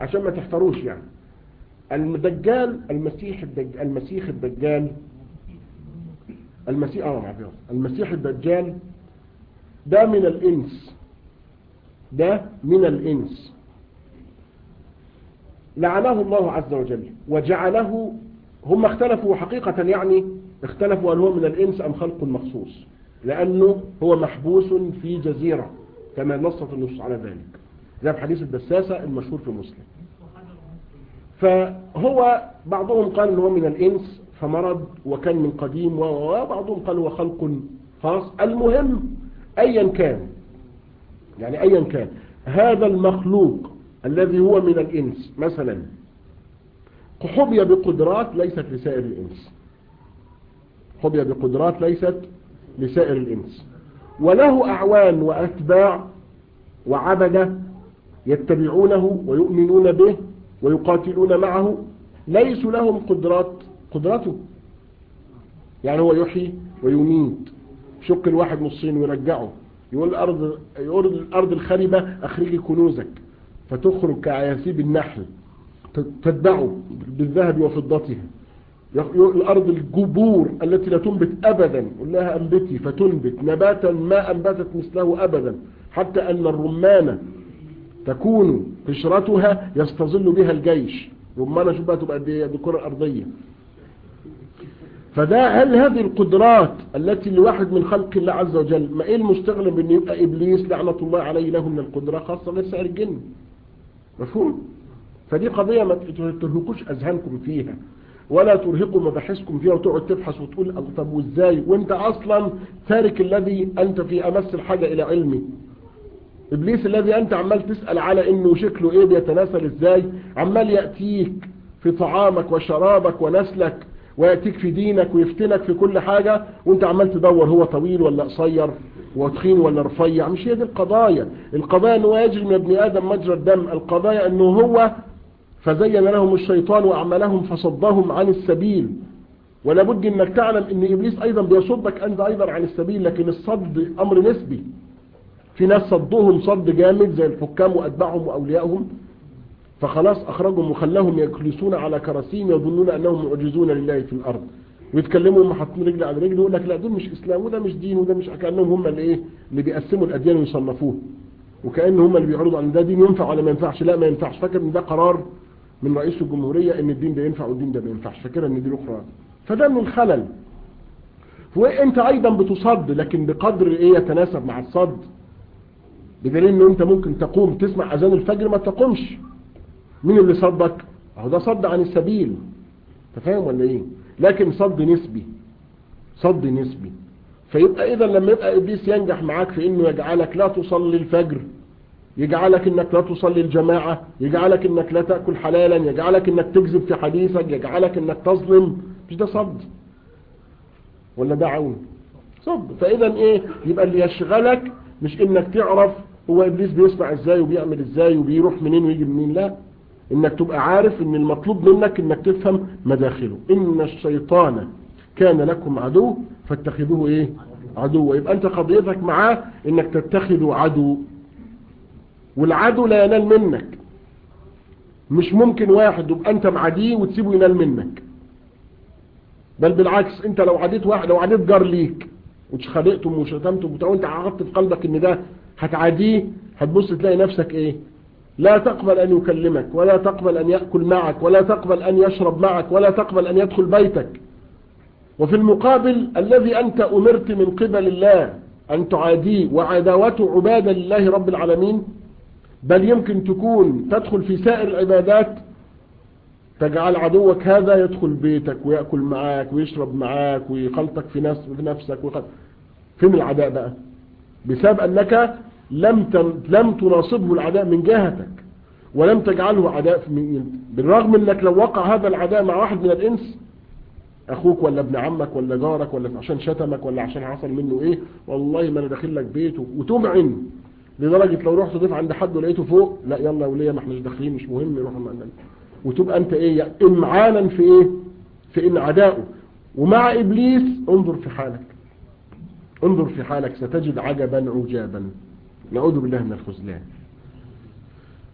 عشان ما تحتروش يعني الدجال المسيح الدجال المسيح الدجال المسيح اه معذرة المسيح الدجال ده من الانس ده من الانس لعنه الله عز وجل وجعله هم اختلفوا حقيقة يعني اختلفوا هل هو من الانس ام خلق مخصوص لانه هو محبوس في جزيرة كما نصت النصوص على ذلك ده في حديث الدساسة المشهور في مسلم فهو بعضهم قال ان هو من الانس فمرض وكان من قديم وبعضهم قال هو خلق خاص المهم ايا كان يعني ايا كان هذا المخلوق الذي هو من الانس مثلا حبي بقدرات ليست لسائر الانس حبي بقدرات ليست لسائر الانس وله اعوان واتباع وعبده يتبعونه ويؤمنون به ويقاتلون معه ليسوا لهم قدرات قدرته يعني هو يحيي ويميت شق الواحد نصين ويرجعه يقول الأرض, يقول الأرض الخربة أخرجي كنوزك فتخرج كعياسيب النحل تتبعه بالذهب وفضتها الأرض الجبور التي لا تنبت أبدا قل لها أنبتي فتنبت نباتا ما أنبتت مثله أبدا حتى أن الرمانة تكون قشرتها يستظل بها الجيش رمانة شو بقى تبقى دي كرة أرضية فده هل هذه القدرات التي لواحد من خلق الله عز وجل ما ايه المستغرب ان يبقى ابليس لعنة الله عليه له من القدرة خاصة غير سائر الجن مفهوم فدي قضية ما ترهقوش اذهانكم فيها ولا ترهقوا مباحثكم فيها وتقعد تبحث وتقول طب وازاي وانت اصلا تارك الذي انت في امس الحاجة الى علمي ابليس الذي انت عمال تسأل على انه شكله ايه بيتناسل ازاي عمال يأتيك في طعامك وشرابك ونسلك ويأتيك في دينك ويفتنك في كل حاجة وانت عمال تدور هو طويل ولا قصير وتخين ولا رفيع مش هي دي القضايا القضايا انه يجري من ابن ادم مجرى الدم القضايا انه هو فزين لهم الشيطان واعملهم فصدهم عن السبيل ولا بد انك تعلم ان ابليس ايضا بيصدك انت ايضا عن السبيل لكن الصد امر نسبي في ناس صدهم صد جامد زي الحكام واتباعهم واوليائهم فخلاص اخرجهم وخلاهم يجلسون على كراسيم يظنون انهم معجزون لله في الارض ويتكلموا هم حاطين رجل على رجل يقول لك لا دول مش اسلام وده مش دين وده مش كانهم هم اللي ايه اللي بيقسموا الاديان ويصنفوه وكان هم اللي بيعرضوا عن ده دين ينفع ولا ما ينفعش لا ما ينفعش فاكر ان ده قرار من رئيس الجمهورية ان الدين ده ينفع والدين ده ما ينفعش فاكر ان دي الاخرى فده من الخلل وانت ايضا بتصد لكن بقدر ايه يتناسب مع الصد بدليل ان انت ممكن تقوم تسمع اذان الفجر ما تقومش مين اللي صدك اهو ده صد عن السبيل تفهم ولا ايه لكن صد نسبي صد نسبي فيبقى اذا لما يبقى ابليس ينجح معاك في انه يجعلك لا تصلي الفجر يجعلك انك لا تصلي الجماعة يجعلك انك لا تأكل حلالا يجعلك انك تكذب في حديثك يجعلك انك تظلم مش ده صد ولا ده عون صد فاذا ايه يبقى اللي يشغلك مش انك تعرف هو ابليس بيسمع ازاي وبيعمل ازاي وبيروح منين ويجي منين لا انك تبقى عارف ان المطلوب منك انك تفهم مداخله ان الشيطان كان لكم عدو فاتخذوه ايه عدو يبقى انت قضيتك معاه انك تتخذه عدو والعدو لا ينال منك مش ممكن واحد يبقى انت معديه وتسيبه ينال منك بل بالعكس انت لو عديت واحد لو عديت جار ليك واتخانقتم وشتمتم وانت عقدت في قلبك ان ده هتعاديه هتبص تلاقي نفسك ايه لا تقبل ان يكلمك ولا تقبل ان يأكل معك ولا تقبل ان يشرب معك ولا تقبل ان يدخل بيتك وفي المقابل الذي انت امرت من قبل الله ان تعاديه وعداوته عبادة لله رب العالمين بل يمكن تكون تدخل في سائر العبادات تجعل عدوك هذا يدخل بيتك ويأكل معاك ويشرب معاك ويخلطك في نفسك ويخلط. فين العداء بقى بسبب أنك لم لم تناصبه العداء من جهتك ولم تجعله عداء من بالرغم انك لو وقع هذا العداء مع واحد من الانس اخوك ولا ابن عمك ولا جارك ولا عشان شتمك ولا عشان حصل منه ايه والله ما انا داخل لك بيته وتمعن لدرجة لو رحت ضيف عند حد ولقيته فوق لا يلا وليا ما احناش داخلين مش مهم نروح معنا وتبقى انت ايه امعانا في ايه في ان عدائه ومع ابليس انظر في حالك انظر في حالك ستجد عجبا عجابا نعوذ بالله من الخذلان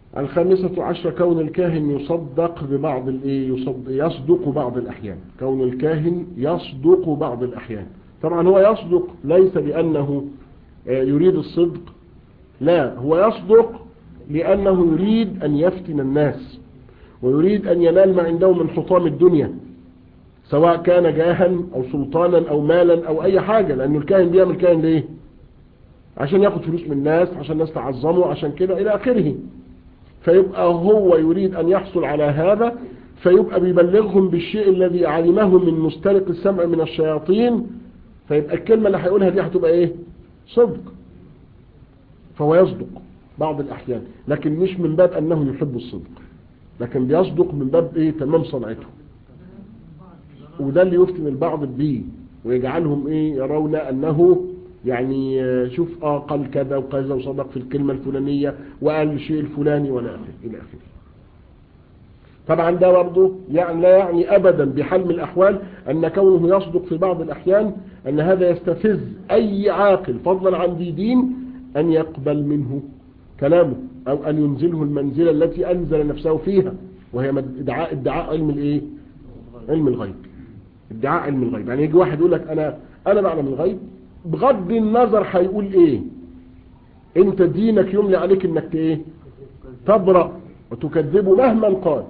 الخامسة عشر كون الكاهن يصدق ببعض الايه يصدق يصدق بعض الأحيان كون الكاهن يصدق بعض الأحيان طبعا هو يصدق ليس لأنه يريد الصدق لا هو يصدق لأنه يريد أن يفتن الناس ويريد أن ينال ما عنده من حطام الدنيا سواء كان جاها أو سلطانا أو مالا أو أي حاجة لأنه الكاهن بيعمل كاهن ليه عشان ياخد فلوس من الناس عشان الناس تعظمه عشان كده إلى آخره فيبقى هو يريد أن يحصل على هذا فيبقى بيبلغهم بالشيء الذي علمه من مسترق السمع من الشياطين فيبقى الكلمة اللي هيقولها دي هتبقى ايه صدق فهو يصدق بعض الأحيان لكن مش من باب أنه يحب الصدق لكن بيصدق من باب ايه تمام صنعته وده اللي يفتن البعض به ويجعلهم ايه يرون أنه يعني شوف اه قال كذا وكذا وصدق في الكلمة الفلانية وقال الشيء الفلاني ولا آخر إلى آخره طبعا ده برضه يعني لا يعني أبدا بحال من الأحوال أن كونه يصدق في بعض الأحيان أن هذا يستفز أي عاقل فضلا عن ذي دين أن يقبل منه كلامه أو أن ينزله المنزلة التي أنزل نفسه فيها وهي ادعاء, ادعاء علم الإيه؟ علم الغيب ادعاء علم الغيب يعني يجي واحد يقول لك أنا أنا بعلم الغيب بغض النظر هيقول ايه انت دينك يملي عليك انك ايه تبرأ وتكذبه مهما قال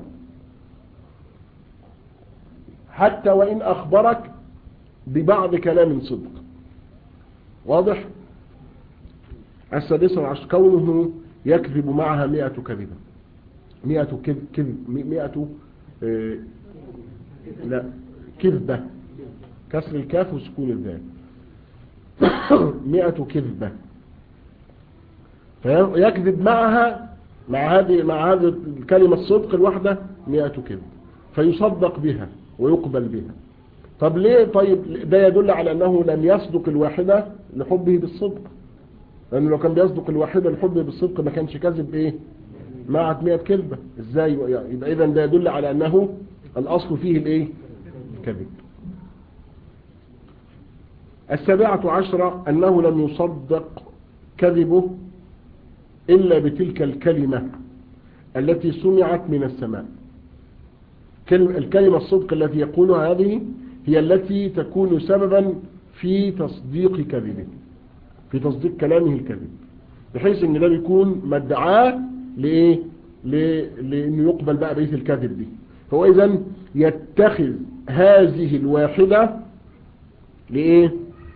حتى وان اخبرك ببعض كلام صدق واضح السادسة عشر كونه يكذب معها مئة كذبة مئة كذب, كذب مئة اه لا كذبة كسر الكاف وسكون الذال مئة كذبة فيكذب معها مع هذه مع هذه الكلمة الصدق الواحدة مئة كذب فيصدق بها ويقبل بها طب ليه طيب ده يدل على أنه لم يصدق الواحدة لحبه بالصدق لأنه لو كان بيصدق الواحدة لحبه بالصدق ما كانش كذب إيه معت مئة كذبة إزاي يبقى إذا ده يدل على أنه الأصل فيه الإيه الكذب السابعة عشرة أنه لم يصدق كذبه إلا بتلك الكلمة التي سمعت من السماء الكلمة الصدق التي يقولها هذه هي التي تكون سببا في تصديق كذبه في تصديق كلامه الكذب بحيث ان ده بيكون مدعاه لإيه لأنه يقبل بقى بيت الكذب دي هو إذن يتخذ هذه الواحدة لإيه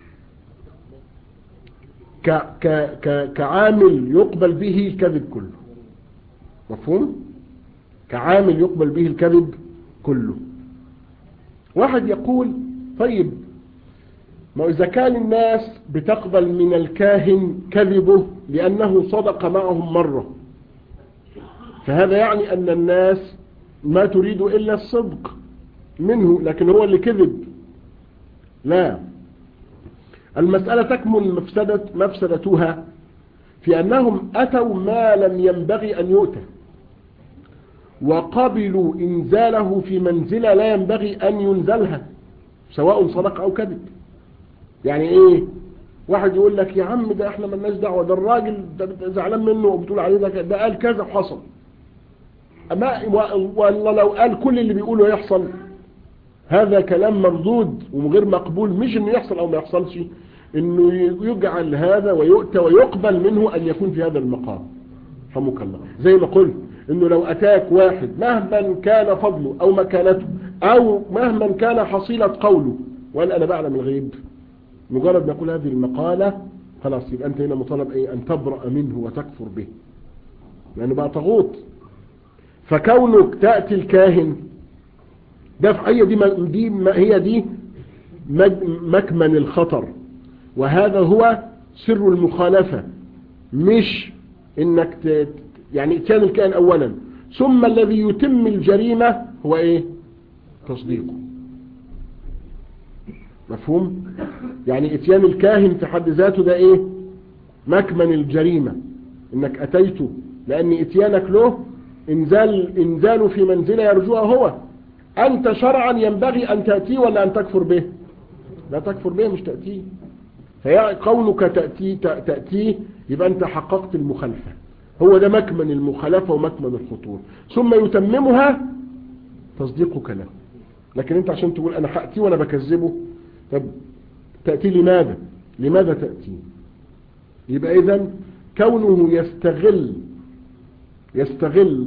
ك ك ك كعامل يقبل به الكذب كله مفهوم كعامل يقبل به الكذب كله واحد يقول طيب ما إذا كان الناس بتقبل من الكاهن كذبه لأنه صدق معهم مرة فهذا يعني أن الناس ما تريد إلا الصدق منه لكن هو اللي كذب لا المسألة تكمن مفسدة مفسدتها في أنهم أتوا ما لم ينبغي أن يؤتى وقبلوا إنزاله في منزلة لا ينبغي أن ينزلها سواء صدق أو كذب يعني إيه واحد يقول لك يا عم ده احنا ملناش دعوة ده الراجل ده زعلان منه وبتقول عليه ده ده قال كذا وحصل أما والله لو قال كل اللي بيقوله يحصل هذا كلام مردود وغير مقبول مش انه يحصل او ما يحصلش انه يجعل هذا ويؤتى ويقبل منه ان يكون في هذا المقام حمك الله زي ما قلت انه لو اتاك واحد مهما كان فضله او مكانته او مهما كان حصيلة قوله وقال انا بعلم الغيب مجرد ما يقول هذه المقالة خلاص يبقى انت هنا مطالب ايه ان تبرأ منه وتكفر به لانه بقى طغوت فكونك تأتي الكاهن ده في هي دي, دي هي دي مكمن الخطر وهذا هو سر المخالفة مش انك ت... يعني اتيان الكائن اولا ثم الذي يتم الجريمة هو ايه تصديقه مفهوم يعني اتيان الكاهن في حد ذاته ده ايه مكمن الجريمة انك اتيته لان اتيانك له انزال انزاله في منزله يرجوها هو أنت شرعا ينبغي أن تأتيه ولا أن تكفر به لا تكفر به مش تأتيه فهي كونك تأتيه تأتيه يبقى أنت حققت المخالفة هو ده مكمن المخالفة ومكمن الخطور ثم يتممها تصديقك له لكن انت عشان تقول انا هأتي وانا بكذبه طب تأتي لماذا لماذا تأتي يبقى اذا كونه يستغل يستغل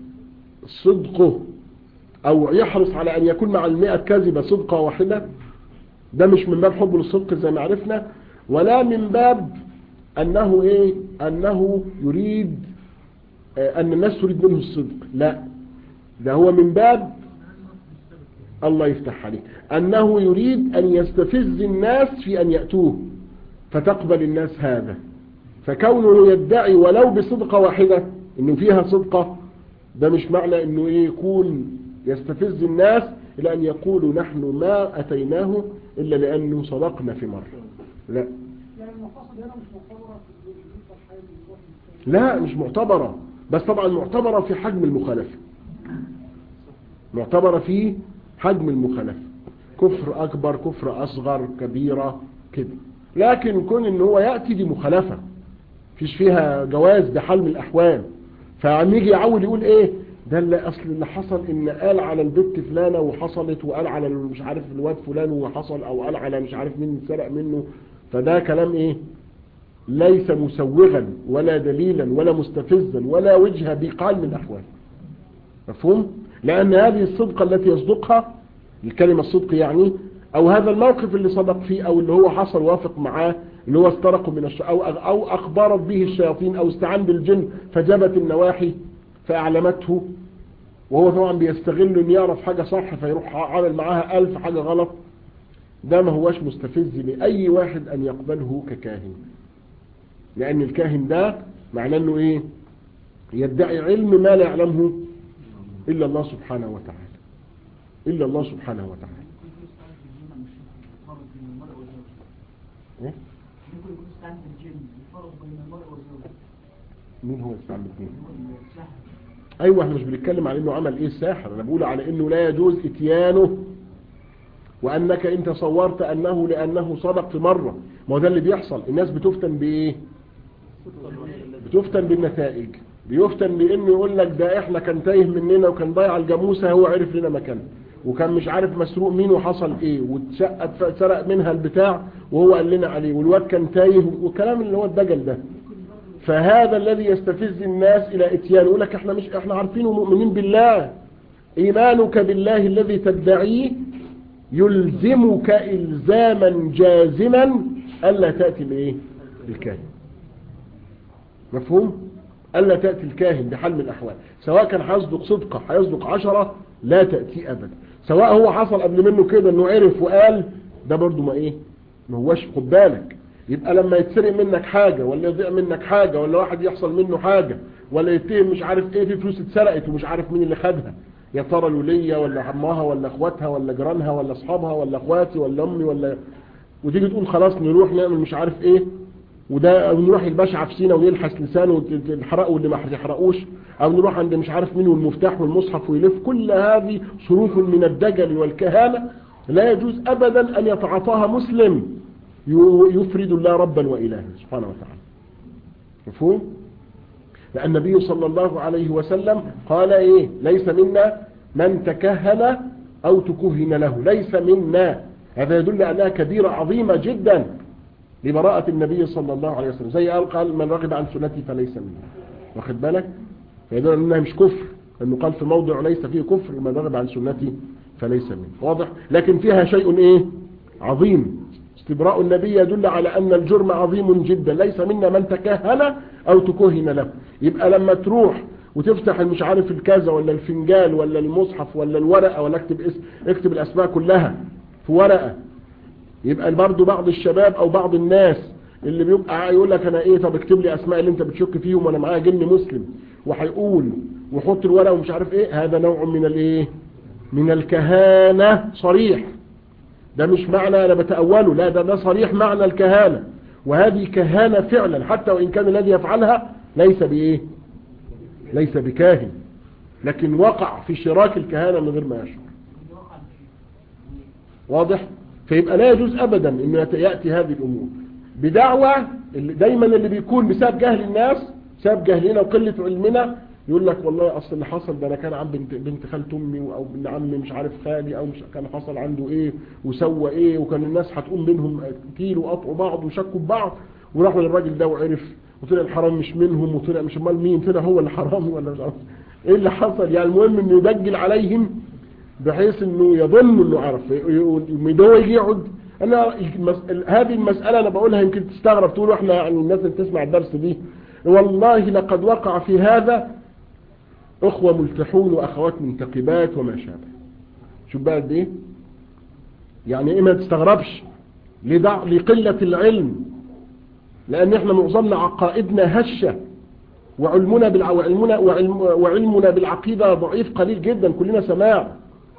صدقه او يحرص على ان يكون مع المئة كذبة صدقة واحدة ده مش من باب حب للصدق زي ما عرفنا ولا من باب انه ايه انه يريد آه ان الناس تريد منه الصدق لا ده هو من باب الله يفتح عليه انه يريد ان يستفز الناس في ان يأتوه فتقبل الناس هذا فكونه يدعي ولو بصدقة واحدة انه فيها صدقة ده مش معنى انه ايه يكون يستفز الناس الى ان يقولوا نحن ما اتيناه الا لانه صدقنا في مرة لا يعني المقاصد هنا مش معتبرة في الجزء الحالي لا مش معتبرة بس طبعا معتبرة في حجم المخالفة معتبرة في حجم المخالفة كفر أكبر كفر أصغر كبيرة كده لكن كون ان هو يأتي دي مخالفة فيش فيها جواز بحال من الأحوال فعم يجي يعول يقول ايه ده اللي اصل اللي حصل ان قال على البت فلانة وحصلت وقال على مش عارف الواد فلان وحصل او قال على مش عارف مين سرق منه فده كلام ايه ليس مسوغا ولا دليلا ولا مستفزا ولا وجه بقال من الأحوال مفهوم؟ لأن هذه الصدقة التي يصدقها الكلمة الصدق يعني أو هذا الموقف اللي صدق فيه أو اللي هو حصل وافق معاه اللي هو استرقوا من الش... أو, أو أخبرت به الشياطين أو استعان بالجن فجبت النواحي فأعلمته وهو طبعا بيستغل ان يعرف حاجة صح فيروح عامل معاها ألف حاجة غلط ده ما هوش مستفز لأي واحد أن يقبله ككاهن لأن الكاهن ده معناه أنه إيه يدعي علم ما لا يعلمه إلا الله سبحانه وتعالى إلا الله سبحانه وتعالى إيه؟ ممكن يكون استعمل الجن الفرق بين المرء والزوج مين هو يستعمل مين السحر ايوه احنا مش بنتكلم على انه عمل ايه الساحر انا بقول على انه لا يجوز اتيانه وانك انت صورت انه لانه صدق في مرة ما هو ده اللي بيحصل الناس بتفتن بايه بتفتن بالنتائج بيفتن بانه يقول لك ده احنا كان تايه مننا وكان ضايع الجاموسه هو عرف لنا مكانها وكان مش عارف مسروق مين وحصل ايه واتشقت سرق منها البتاع وهو قال لنا عليه والواد كان تايه والكلام اللي هو الدجل ده فهذا الذي يستفز الناس الى اتيان يقول لك احنا مش احنا عارفين ومؤمنين بالله ايمانك بالله الذي تدعيه يلزمك الزاما جازما الا تاتي بايه بالكاهن مفهوم الا تاتي الكاهن بحال من الاحوال سواء كان هيصدق صدقه هيصدق عشرة لا تاتي ابدا سواء هو حصل قبل منه كده انه عرف وقال ده برضو ما ايه ما هوش خد بالك يبقى لما يتسرق منك حاجة ولا يضيع منك حاجة ولا واحد يحصل منه حاجة ولا يتهم مش عارف ايه في فلوس اتسرقت ومش عارف مين اللي خدها يا ترى الولية ولا عمها ولا اخواتها ولا جيرانها ولا اصحابها ولا اخواتي ولا امي ولا وتيجي تقول خلاص نروح نعمل مش عارف ايه وده او نروح الباشا في سينا ويلحس لسانه ويحرقه واللي ما يحرقوش او نروح عند مش عارف مين والمفتاح والمصحف ويلف كل هذه صروف من الدجل والكهانة لا يجوز ابدا ان يتعاطاها مسلم يفرد الله ربا وإلها سبحانه وتعالى مفهوم لأن النبي صلى الله عليه وسلم قال إيه ليس منا من تكهن أو تكهن له ليس منا هذا يدل أنها كبيرة عظيمة جدا لبراءة النبي صلى الله عليه وسلم زي قال قال من رغب عن سنتي فليس منا واخد بالك فيدل أنها مش كفر لأنه قال في موضع ليس فيه كفر من رغب عن سنتي فليس منه واضح لكن فيها شيء إيه عظيم استبراء النبي يدل على أن الجرم عظيم جدا ليس منا من تكهن أو تكهن له يبقى لما تروح وتفتح مش عارف الكذا ولا الفنجان ولا المصحف ولا الورقة ولا اكتب, اسم اكتب الأسماء كلها في ورقة يبقى برضو بعض الشباب أو بعض الناس اللي بيبقى يقول لك أنا إيه طب اكتب لي أسماء اللي أنت بتشك فيهم وأنا معايا جن مسلم وهيقول وحط الورقة ومش عارف إيه هذا نوع من الإيه من الكهانة صريح ده مش معنى أنا بتأوله لا ده ده صريح معنى الكهانة وهذه كهانة فعلا حتى وإن كان الذي يفعلها ليس بإيه ليس بكاهن لكن وقع في شراك الكهانة من غير ما يشعر واضح فيبقى لا يجوز أبدا أنه يأتي هذه الأمور بدعوة اللي دايما اللي بيكون بسبب جهل الناس سبب جهلنا وقلة علمنا يقول لك والله اصل اللي حصل ده انا كان عم بنت بنت خالة امي او ابن عمي مش عارف خالي او مش كان حصل عنده ايه وسوى ايه وكان الناس هتقوم بينهم كتير وقطعوا بعض وشكوا ببعض وراحوا للراجل ده وعرف وطلع الحرام مش منهم وطلع مش امال مين طلع هو اللي حرامي ولا مش عارف ايه اللي حصل يعني المهم انه يدجل عليهم بحيث انه يظن انه عرف ده يجي يقعد انا المس... هذه المسألة انا بقولها يمكن تستغرب تقولوا احنا يعني الناس اللي بتسمع الدرس دي والله لقد وقع في هذا اخوة ملتحون واخوات منتقبات وما شابه شوف بقى قد ايه يعني ايه ما تستغربش لدع... لقلة العلم لان احنا معظمنا عقائدنا هشة وعلمنا بالع... وعلمنا وعلم... وعلمنا بالعقيدة ضعيف قليل جدا كلنا سماع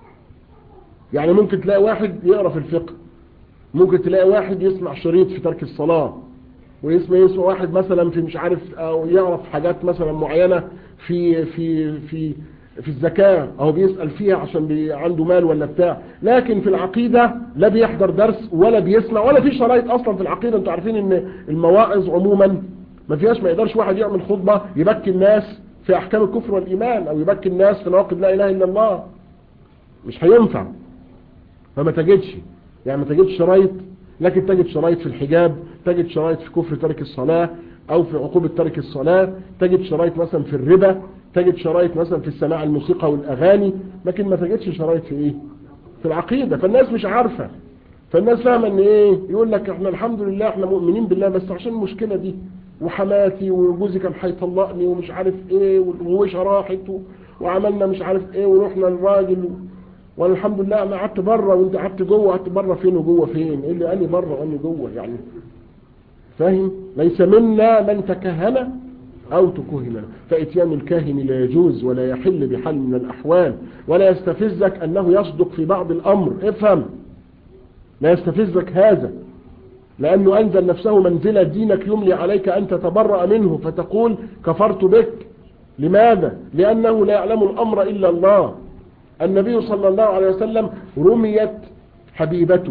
يعني ممكن تلاقي واحد يقرأ في الفقه ممكن تلاقي واحد يسمع شريط في ترك الصلاة ويسمع يسمع واحد مثلا في مش عارف او يعرف حاجات مثلا معينة في في في في الزكاة او بيسأل فيها عشان بي عنده مال ولا بتاع لكن في العقيدة لا بيحضر درس ولا بيسمع ولا في شرايط اصلا في العقيدة انتوا عارفين ان المواعظ عموما ما فيهاش ما يقدرش واحد يعمل خطبة يبكي الناس في احكام الكفر والايمان او يبكي الناس في نواقض لا اله الا الله مش هينفع فما تجدش يعني ما تجدش شرايط لكن تجد شرايط في الحجاب تجد شرايط في كفر ترك الصلاة او في عقوبة ترك الصلاة تجد شرايط مثلا في الربا تجد شرايط مثلا في السماع الموسيقى والاغاني لكن ما تجدش شرايط في ايه في العقيدة فالناس مش عارفة فالناس فاهمة ان ايه يقول لك احنا الحمد لله احنا مؤمنين بالله بس عشان المشكلة دي وحماتي وجوزي كان هيطلقني ومش عارف ايه والغويشة راحت وعملنا مش عارف ايه ورحنا للراجل وانا الحمد لله انا قعدت بره وانت قعدت جوه قعدت بره فين وجوه فين ايه اللي قال لي بره وقال لي جوه يعني فاهم ليس منا من تكهن او تكهن فاتيان الكاهن لا يجوز ولا يحل بحال من الاحوال ولا يستفزك انه يصدق في بعض الامر افهم لا يستفزك هذا لانه انزل نفسه منزل دينك يملي عليك ان تتبرأ منه فتقول كفرت بك لماذا لانه لا يعلم الامر الا الله النبي صلى الله عليه وسلم رميت حبيبته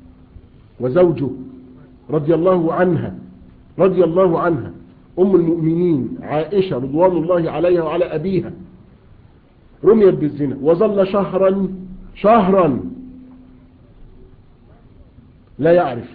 وزوجه رضي الله عنها رضي الله عنها أم المؤمنين عائشة رضوان الله عليها وعلى أبيها رميت بالزنا وظل شهرا شهرا لا يعرف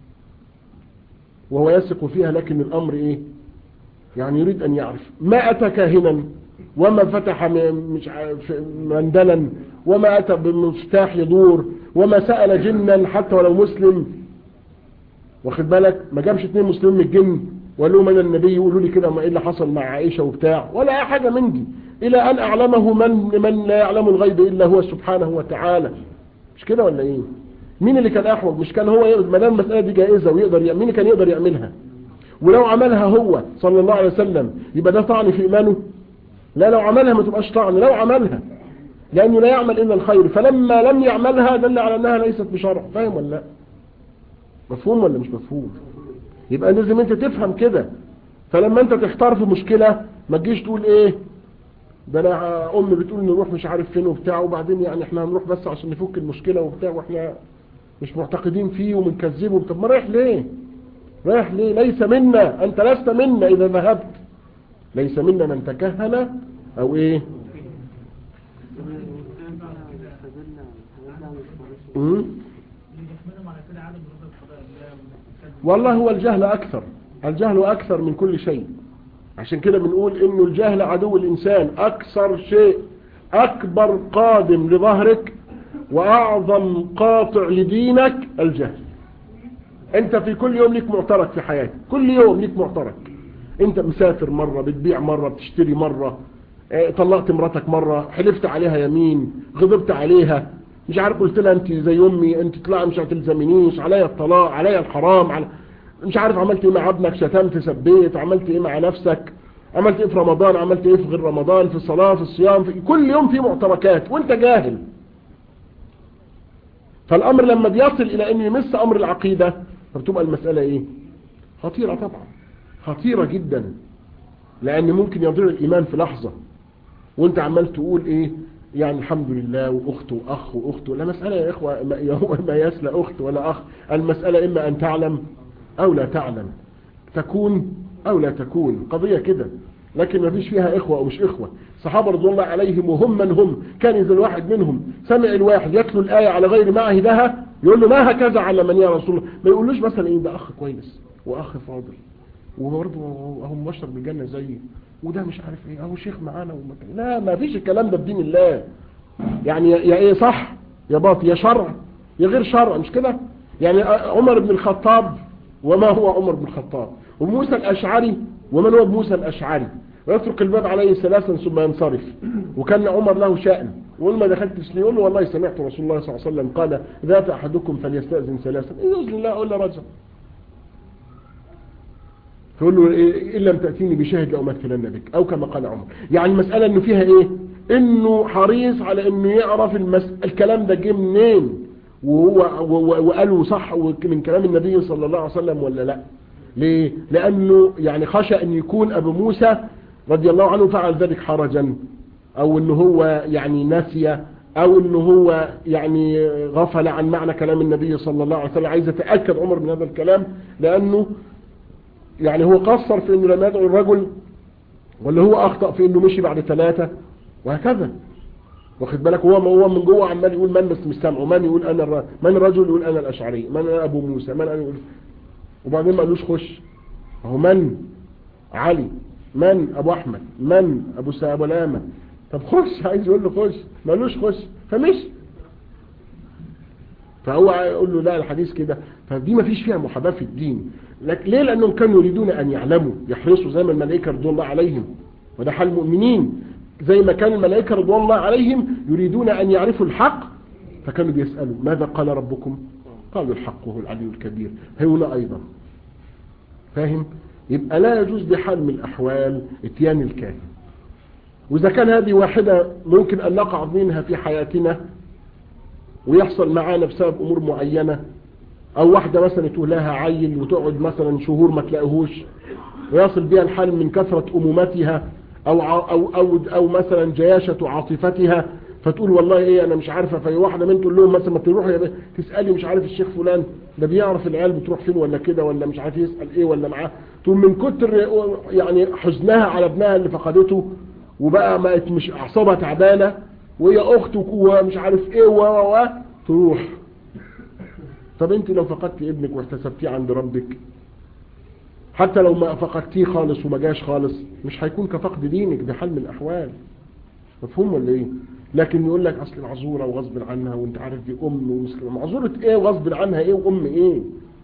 وهو يثق فيها لكن الأمر إيه يعني يريد أن يعرف ما أتى كاهنا وما فتح مش مندلا وما أتى بمفتاح يدور وما سأل جنا حتى ولو مسلم واخد بالك ما جابش اتنين مسلمين من الجن وقال لهم انا النبي يقولوا لي كده ما ايه اللي حصل مع عائشة وبتاع ولا اي حاجة من دي الى ان اعلمه من من لا يعلم الغيب الا هو سبحانه وتعالى مش كده ولا ايه مين اللي كان احوج مش كان هو ما دام المساله دي جائزه ويقدر مين اللي كان يقدر يعملها ولو عملها هو صلى الله عليه وسلم يبقى ده طعن في ايمانه لا لو عملها ما تبقاش طعن لو عملها لأنه لا يعمل إلا الخير فلما لم يعملها دل على أنها ليست بشرع فاهم ولا لا مفهوم ولا مش مفهوم يبقى لازم انت تفهم كده فلما انت تحتار في مشكلة ما تجيش تقول ايه ده انا امي بتقول نروح مش عارف فين وبتاع وبعدين يعني احنا هنروح بس عشان نفك المشكلة وبتاع واحنا مش معتقدين فيه ومنكذبه طب ما رايح ليه رايح ليه ليس منا انت لست منا اذا ذهبت ليس منا من تكهن او ايه مم؟ والله هو الجهل اكثر الجهل اكثر من كل شيء عشان كده بنقول انه الجهل عدو الانسان اكثر شيء اكبر قادم لظهرك واعظم قاطع لدينك الجهل انت في كل يوم ليك معترك في حياتك كل يوم ليك معترك انت مسافر مرة بتبيع مرة بتشتري مرة اه طلقت مراتك مرة حلفت عليها يمين غضبت عليها مش عارف قلت لها انت زي امي انت طلع مش هتلزمنيش عليا الطلاق عليا الحرام على مش عارف عملت ايه مع ابنك شتمت سبيت عملت ايه مع نفسك عملت ايه في رمضان عملت ايه في غير رمضان في الصلاة في الصيام في كل يوم في معتركات وانت جاهل فالامر لما بيصل الى انه يمس امر العقيدة فبتبقى المسألة ايه خطيرة طبعا خطيرة جدا لان ممكن يضيع الايمان في لحظة وانت عمال تقول ايه يعني الحمد لله واخت واخ واخت لا مسألة يا اخوة ما يسلى اخت ولا اخ المسألة اما ان تعلم او لا تعلم تكون او لا تكون قضية كده لكن ما فيش فيها إخوة أو مش إخوة صحابة رضي الله عليهم وهم من هم كان إذا الواحد منهم سمع الواحد يتلو الآية على غير معهدها يقول له ما هكذا علمني يا رسول الله ما يقولوش مثلا إيه ده أخ كويس وأخ فاضل وبرضه هو مبشر بالجنة زيي وده مش عارف ايه اهو شيخ معانا ومكان لا ما فيش الكلام ده بدين الله يعني يا يا ايه صح يا باطل يا شرع يا غير شرع مش كده يعني عمر بن الخطاب وما هو عمر بن الخطاب وموسى الاشعري ومن هو موسى الاشعري ويترك الباب عليه ثلاثا ثم ينصرف وكان عمر له شأن وقول ما دخلت سنين يقول له والله سمعت رسول الله صلى الله عليه وسلم قال ذات احدكم فليستأذن ثلاثا يؤذن الله الا رجل فيقول له إيه إن لم تأتيني بشاهد لأمثلن بك أو كما قال عمر يعني المسألة إنه فيها إيه إنه حريص على إنه يعرف المس... الكلام ده جه منين وهو و- وقاله صح من كلام النبي صلى الله عليه وسلم ولا لا ليه لأنه يعني خشى أن يكون أبو موسى رضي الله عنه فعل ذلك حرجا أو أنه هو يعني نسي أو أنه هو يعني غفل عن معنى كلام النبي صلى الله عليه وسلم عايز يتأكد عمر من هذا الكلام لأنه يعني هو قصر في انه لم يدعو الرجل ولا هو اخطأ في انه مشي بعد ثلاثة وهكذا واخد بالك هو هو من جوه عمال يقول من بس مش سامعه من يقول انا الر... من الرجل يقول انا الاشعري من انا ابو موسى من انا يقول وبعدين ما قالوش خش هو من علي من ابو احمد من ابو ابو لامه طب خش عايز يقول له خش ما قالوش خش فمشي فهو يقول له لا الحديث كده فدي ما فيش فيها محاباة في الدين لك ليه لأنهم كانوا يريدون أن يعلموا يحرصوا زي ما الملائكة رضوان الله عليهم وده حال المؤمنين زي ما كان الملائكة رضوان الله عليهم يريدون أن يعرفوا الحق فكانوا بيسألوا ماذا قال ربكم قالوا الحق وهو العلي الكبير هنا أيضا فاهم يبقى لا يجوز بحال من الأحوال اتيان الكاهن وإذا كان هذه واحدة ممكن أن نقع منها في حياتنا ويحصل معانا بسبب امور معينة او واحدة مثلا تقول لها عيل وتقعد مثلا شهور ما تلاقيهوش ويصل بها الحال من كثرة امومتها او او او او مثلا جياشة عاطفتها فتقول والله ايه انا مش عارفه في واحده من تقول لهم مثلا ما تروح يا تسالي مش عارف الشيخ فلان ده بيعرف العيال بتروح فين ولا كده ولا مش عارف يسال ايه ولا معاه تقول من كتر يعني حزنها على ابنها اللي فقدته وبقى بقت مش اعصابها تعبانه وهي اخته ومش عارف ايه و و تروح طب انت لو فقدت ابنك واحتسبتيه عند ربك حتى لو ما فقدتيه خالص وما جاش خالص مش هيكون كفقد دينك بحال من الاحوال مفهوم ولا ايه لكن يقول لك اصل معذوره وغصب عنها وانت عارف دي ام ومسلمه معذوره ايه وغصب عنها ايه وام ايه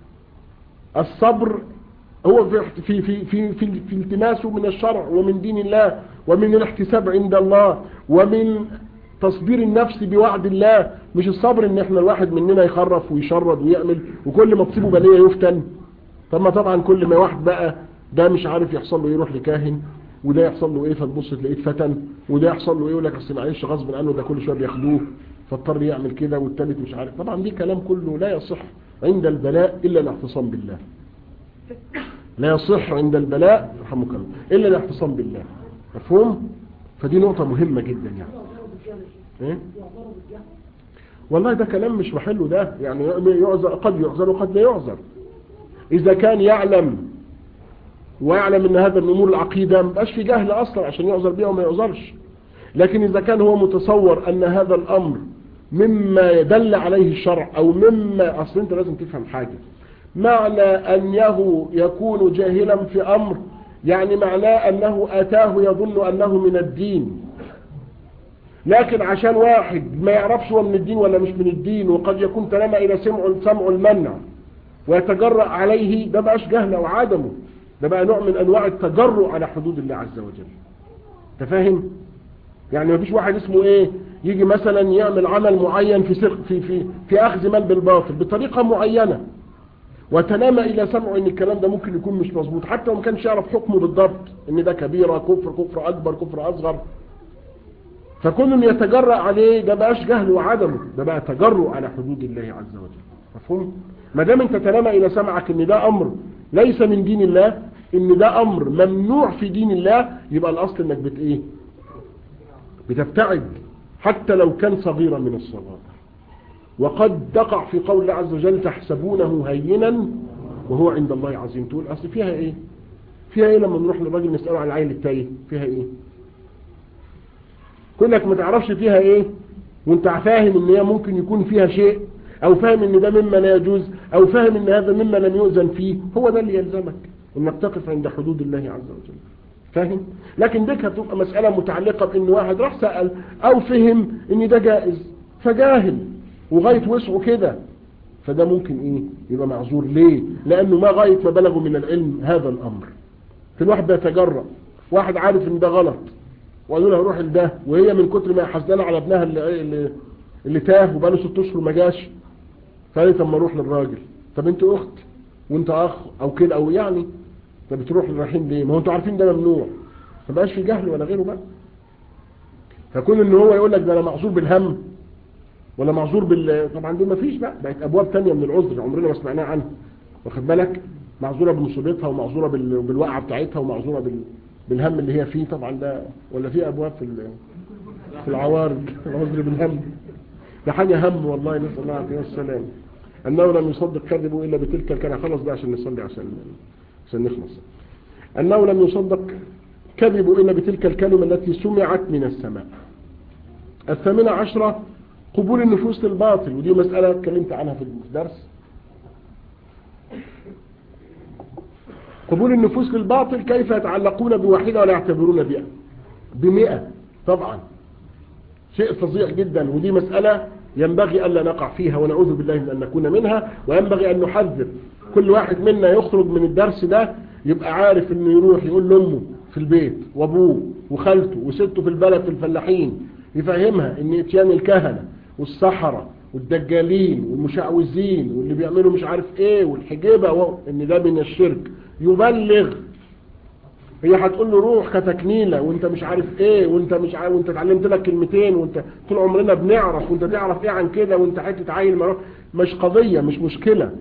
الصبر هو في في في في في, في التماسه من الشرع ومن دين الله ومن الاحتساب عند الله ومن تصبير النفس بوعد الله مش الصبر ان احنا الواحد مننا يخرف ويشرد ويعمل وكل ما تصيبه بليه يفتن طب ما طبعا كل ما واحد بقى ده مش عارف يحصل له يروح لكاهن وده يحصل له ايه فتبص تلاقيه اتفتن وده يحصل له ايه يقول لك اصل معلش غصب عنه ده كل شويه بياخدوه فاضطر يعمل كده والتالت مش عارف طبعا دي كلام كله لا يصح عند البلاء الا الاعتصام بالله لا يصح عند البلاء رحمك الله الا الاعتصام بالله مفهوم فدي نقطه مهمه جدا يعني ايه والله ده كلام مش محله ده يعني يعذر قد يعذر وقد لا يعذر اذا كان يعلم ويعلم ان هذا من امور العقيدة مبقاش في جهل اصلا عشان يعذر بيها وما يعذرش لكن اذا كان هو متصور ان هذا الامر مما يدل عليه الشرع او مما اصل انت لازم تفهم حاجة معنى انه يكون جاهلا في امر يعني معناه انه اتاه يظن انه من الدين لكن عشان واحد ما يعرفش هو من الدين ولا مش من الدين وقد يكون تنام الى سمع سمع المنع ويتجرأ عليه ده بقاش جهل او عدمه ده بقى نوع من انواع التجرؤ على حدود الله عز وجل انت فاهم يعني مفيش واحد اسمه ايه يجي مثلا يعمل عمل معين في سرق في في في اخذ مال بالباطل بطريقه معينه وتنام الى سمعه ان الكلام ده ممكن يكون مش مظبوط حتى لو ما كانش يعرف حكمه بالضبط ان ده كبيره كفر كفر اكبر كفر اصغر فكون ان يتجرأ عليه ده بقاش جهل وعدمه ده بقى تجرؤ على حدود الله عز وجل مفهوم ما دام انت تنام الى سمعك ان ده امر ليس من دين الله ان ده امر ممنوع في دين الله يبقى الاصل انك بت ايه بتبتعد حتى لو كان صغيرا من الصغار وقد تقع في قول الله عز وجل تحسبونه هينا وهو عند الله عظيم تقول اصل فيها ايه فيها ايه لما نروح للراجل نسأله عن العيل التايه فيها ايه كونك ما تعرفش فيها ايه وانت فاهم ان هي ممكن يكون فيها شيء او فاهم ان ده مما لا يجوز او فاهم ان هذا مما لم يؤذن فيه هو ده اللي يلزمك انك تقف عند حدود الله عز وجل فاهم لكن ديك هتبقى مسألة متعلقة بان واحد راح سأل او فهم ان ده جائز فجاهل وغاية وسعه كده فده ممكن ايه يبقى معذور ليه لانه ما غاية ما بلغوا من العلم هذا الامر في الواحد بيتجرأ واحد عارف ان ده غلط وقالوا له روح لده وهي من كتر ما حزنانه على ابنها اللي, اللي, اللي تاه وبقاله ست اشهر ما جاش فقالت اما اروح للراجل طب انت اخت وانت اخ او كده او يعني طب بتروح للرايحين ليه ما هو انتوا عارفين ده ممنوع ما بقاش في جهل ولا غيره بقى فكون ان هو يقول لك ده انا معذور بالهم ولا معذور بال طبعا دي ما فيش بقى بقت ابواب تانية من العذر عمرنا ما سمعناها عنها واخد بالك معذوره بمصيبتها ومعذوره بال... بالوقعه بتاعتها ومعذوره بال... بالهم اللي هي فيه طبعا ده ولا في ابواب في ال... في العوارض العذر بالهم ده حاجه هم والله نسال الله العافيه والسلام انه لم يصدق كذبه الا بتلك الكلمه خلص ده عشان نصلي عشان عشان نخلص انه لم يصدق كذبه الا بتلك الكلمه التي سمعت من السماء الثامنه عشره قبول النفوس للباطل ودي مسألة اتكلمت عنها في الدرس قبول النفوس للباطل كيف يتعلقون بواحدة ولا يعتبرون بها بمئة طبعا شيء فظيع جدا ودي مسألة ينبغي ألا نقع فيها ونعوذ بالله من أن نكون منها وينبغي أن نحذر كل واحد منا يخرج من الدرس ده يبقى عارف انه يروح يقول لأمه في البيت وابوه وخالته وسته في البلد في الفلاحين يفهمها ان اتيان الكهنة والسحرة والدجالين والمشعوذين واللي بيعملوا مش عارف ايه والحجابة و... ان ده من الشرك يبلغ هي هتقول له روح كتكنيلة وانت مش عارف ايه وانت مش عارف وانت اتعلمت لك كلمتين وانت طول عمرنا بنعرف وانت تعرف ايه عن كده وانت حته عيل مرة. مش قضية مش مشكلة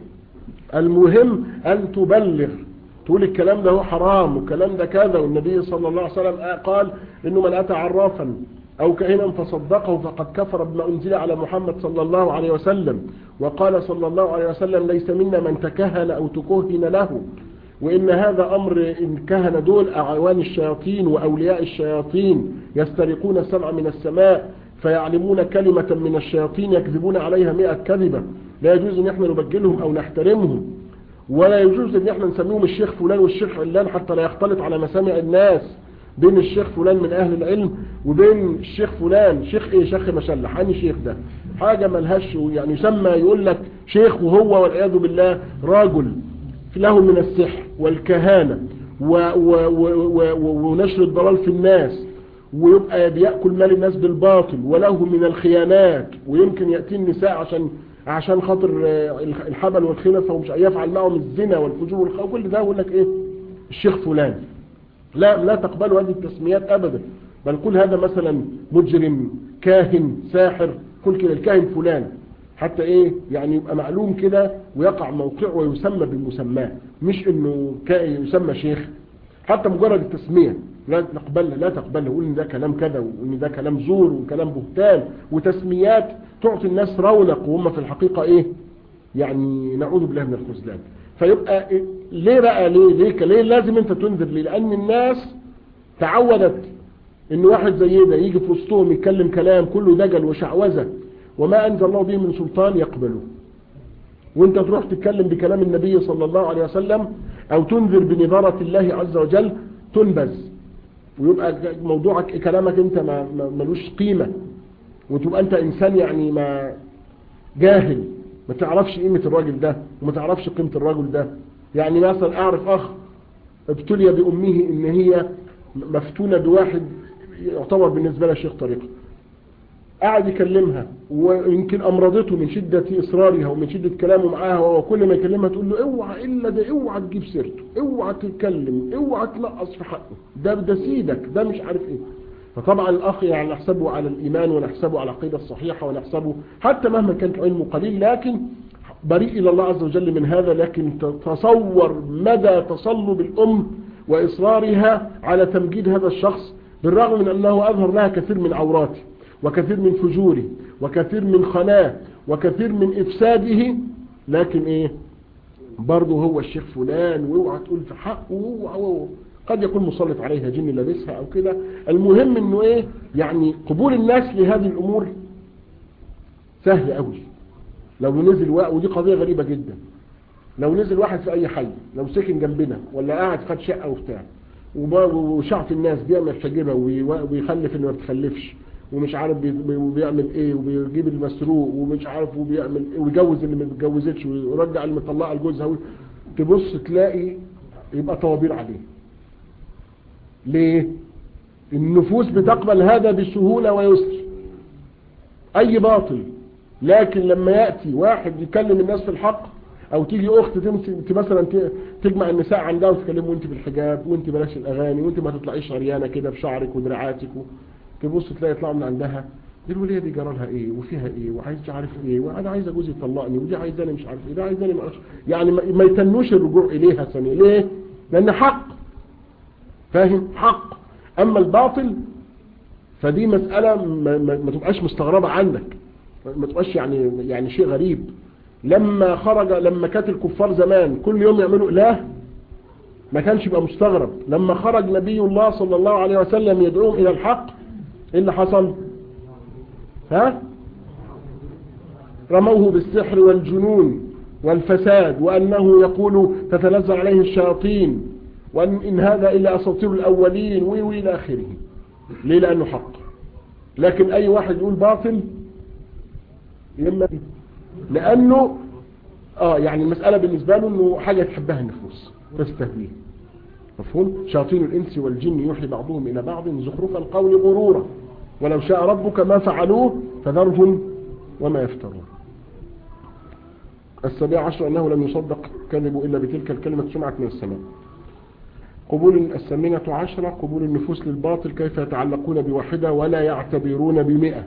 المهم ان تبلغ تقول الكلام ده هو حرام والكلام ده كذا والنبي صلى الله عليه وسلم قال انه من اتى عرافا أو كهنا فصدقه فقد كفر بما أنزل على محمد صلى الله عليه وسلم وقال صلى الله عليه وسلم ليس منا من تكهن أو تكهن له وإن هذا أمر إن كهن دول أعوان الشياطين وأولياء الشياطين يسترقون السمع من السماء فيعلمون كلمة من الشياطين يكذبون عليها مئة كذبة لا يجوز أن احنا نبجلهم أو نحترمهم ولا يجوز أن احنا نسميهم الشيخ فلان والشيخ علان حتى لا يختلط على مسامع الناس بين الشيخ فلان من اهل العلم وبين الشيخ فلان شيخ ايه شيخ مشلح اني شيخ ده حاجة ملهاش يعني يسمى يقول لك شيخ وهو والعياذ بالله راجل له من السحر والكهانة و و و ونشر الضلال في الناس ويبقى بيأكل مال الناس بالباطل وله من الخيانات ويمكن يأتي النساء عشان عشان خاطر الحبل والخلفة ومش يفعل معهم الزنا والفجور والخوف كل ده يقول لك ايه الشيخ فلان لا لا تقبلوا هذه التسميات أبدا بل قل هذا مثلا مجرم كاهن ساحر قل كده الكاهن فلان حتى ايه يعني يبقى معلوم كده ويقع موقعه ويسمى بالمسمى مش انه يسمى شيخ حتى مجرد التسمية لا تقبلها لا تقبلها وقول ان ده كلام كذا وان ده كلام زور وكلام بهتان وتسميات تعطي الناس رونق وهم في الحقيقة ايه يعني نعوذ بالله من الخذلان فيبقى إيه ليه بقى ليه ليه ليه لازم انت تنذر ليه لان الناس تعودت ان واحد زي ده يجي في وسطهم يتكلم كلام كله دجل وشعوذة وما انزل الله به من سلطان يقبله وانت تروح تتكلم بكلام النبي صلى الله عليه وسلم او تنذر بنظارة الله عز وجل تنبذ ويبقى موضوعك كلامك انت ما ملوش قيمة وتبقى انت انسان يعني ما جاهل ما تعرفش قيمة الراجل ده وما تعرفش قيمة الراجل ده يعني مثلا اعرف اخ ابتلي بامه ان هي مفتونة بواحد يعتبر بالنسبة لها شيخ طريقة قاعد يكلمها ويمكن امرضته من شدة اصرارها ومن شدة كلامه معاها وكل ما يكلمها تقول له اوعى الا ده اوعى تجيب سيرته اوعى تتكلم اوعى تنقص في حقه ده ده سيدك ده مش عارف ايه فطبعا الاخ يعني نحسبه على الايمان ونحسبه على العقيدة الصحيحة ونحسبه حتى مهما كان علمه قليل لكن بريء الى الله عز وجل من هذا لكن تصور مدى تصلب الام واصرارها على تمجيد هذا الشخص بالرغم من انه اظهر لها كثير من عوراته وكثير من فجوره وكثير من خناه وكثير من افساده لكن ايه برضه هو الشيخ فلان واوعى تقول في حقه واوعى واوعى. قد يكون مسلط عليها جن لابسها او كده المهم انه ايه يعني قبول الناس لهذه الامور سهل قوي لو نزل وا- ودي قضية غريبة جدا لو نزل واحد في اي حي لو سكن جنبنا ولا قاعد خد شقة وبتاع وب- وشعف الناس بيعمل شجبة وي- ويخلف اللي ما بتخلفش ومش عارف بي- بي- وبيعمل ايه وبيجيب المسروق ومش عارف وبيعمل ايه ويجوز اللي ما بيتجوزتش ويرجع المطلقه لجوزها و- تبص تلاقي يبقى طوابير عليه ليه النفوس بتقبل هذا بسهولة ويسر اي باطل لكن لما يأتي واحد يكلم الناس في الحق او تيجي اخت تمسك مثلا ت- تجمع النساء عندها وتكلموا وانت بالحجاب وانت بلاش الاغاني وانت ما تطلعيش عريانه كده بشعرك ودراعاتك و... تبص تلاقي يطلعوا من عندها دي الوليه دي جرى لها ايه وفيها ايه وعايز مش عارف ايه وانا عايزه جوزي يطلقني ودي عايزاني مش عارف ايه ده عايزاني ما أعرفش. يعني ما ما يتنوش الرجوع اليها ثانيه ليه لان حق فاهم حق اما الباطل فدي مسألة ما, ما, ما تبقاش مستغربة عندك ما تبقاش يعني يعني شيء غريب لما خرج لما كانت الكفار زمان كل يوم يعملوا اله ما كانش يبقى مستغرب لما خرج نبي الله صلى الله عليه وسلم يدعوهم الى الحق ايه اللي حصل ها رموه بالسحر والجنون والفساد وأنه يقول تتنزل عليه الشياطين وأن إن هذا إلا أساطير الأولين وي وي إلى آخره ليه لأنه حق لكن أي واحد يقول باطل يما لأنه آه يعني المسألة بالنسبة له أنه حاجة تحبها النفوس تستهويه مفهوم شياطين الإنس والجن يوحي بعضهم إلى بعض زخرف القول غرورا ولو شاء ربك ما فعلوه فذرهم وما يفترون السابع عشر أنه لم يصدق كذب إلا بتلك الكلمة سمعت من السماء قبول الثامنة عشرة قبول النفوس للباطل كيف يتعلقون بواحدة ولا يعتبرون بمئة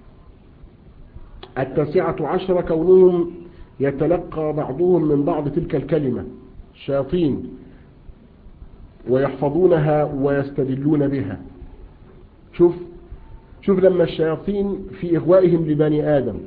التاسعة عشرة كونهم يتلقى بعضهم من بعض تلك الكلمة شياطين ويحفظونها ويستدلون بها شوف شوف لما الشياطين في إغوائهم لبني آدم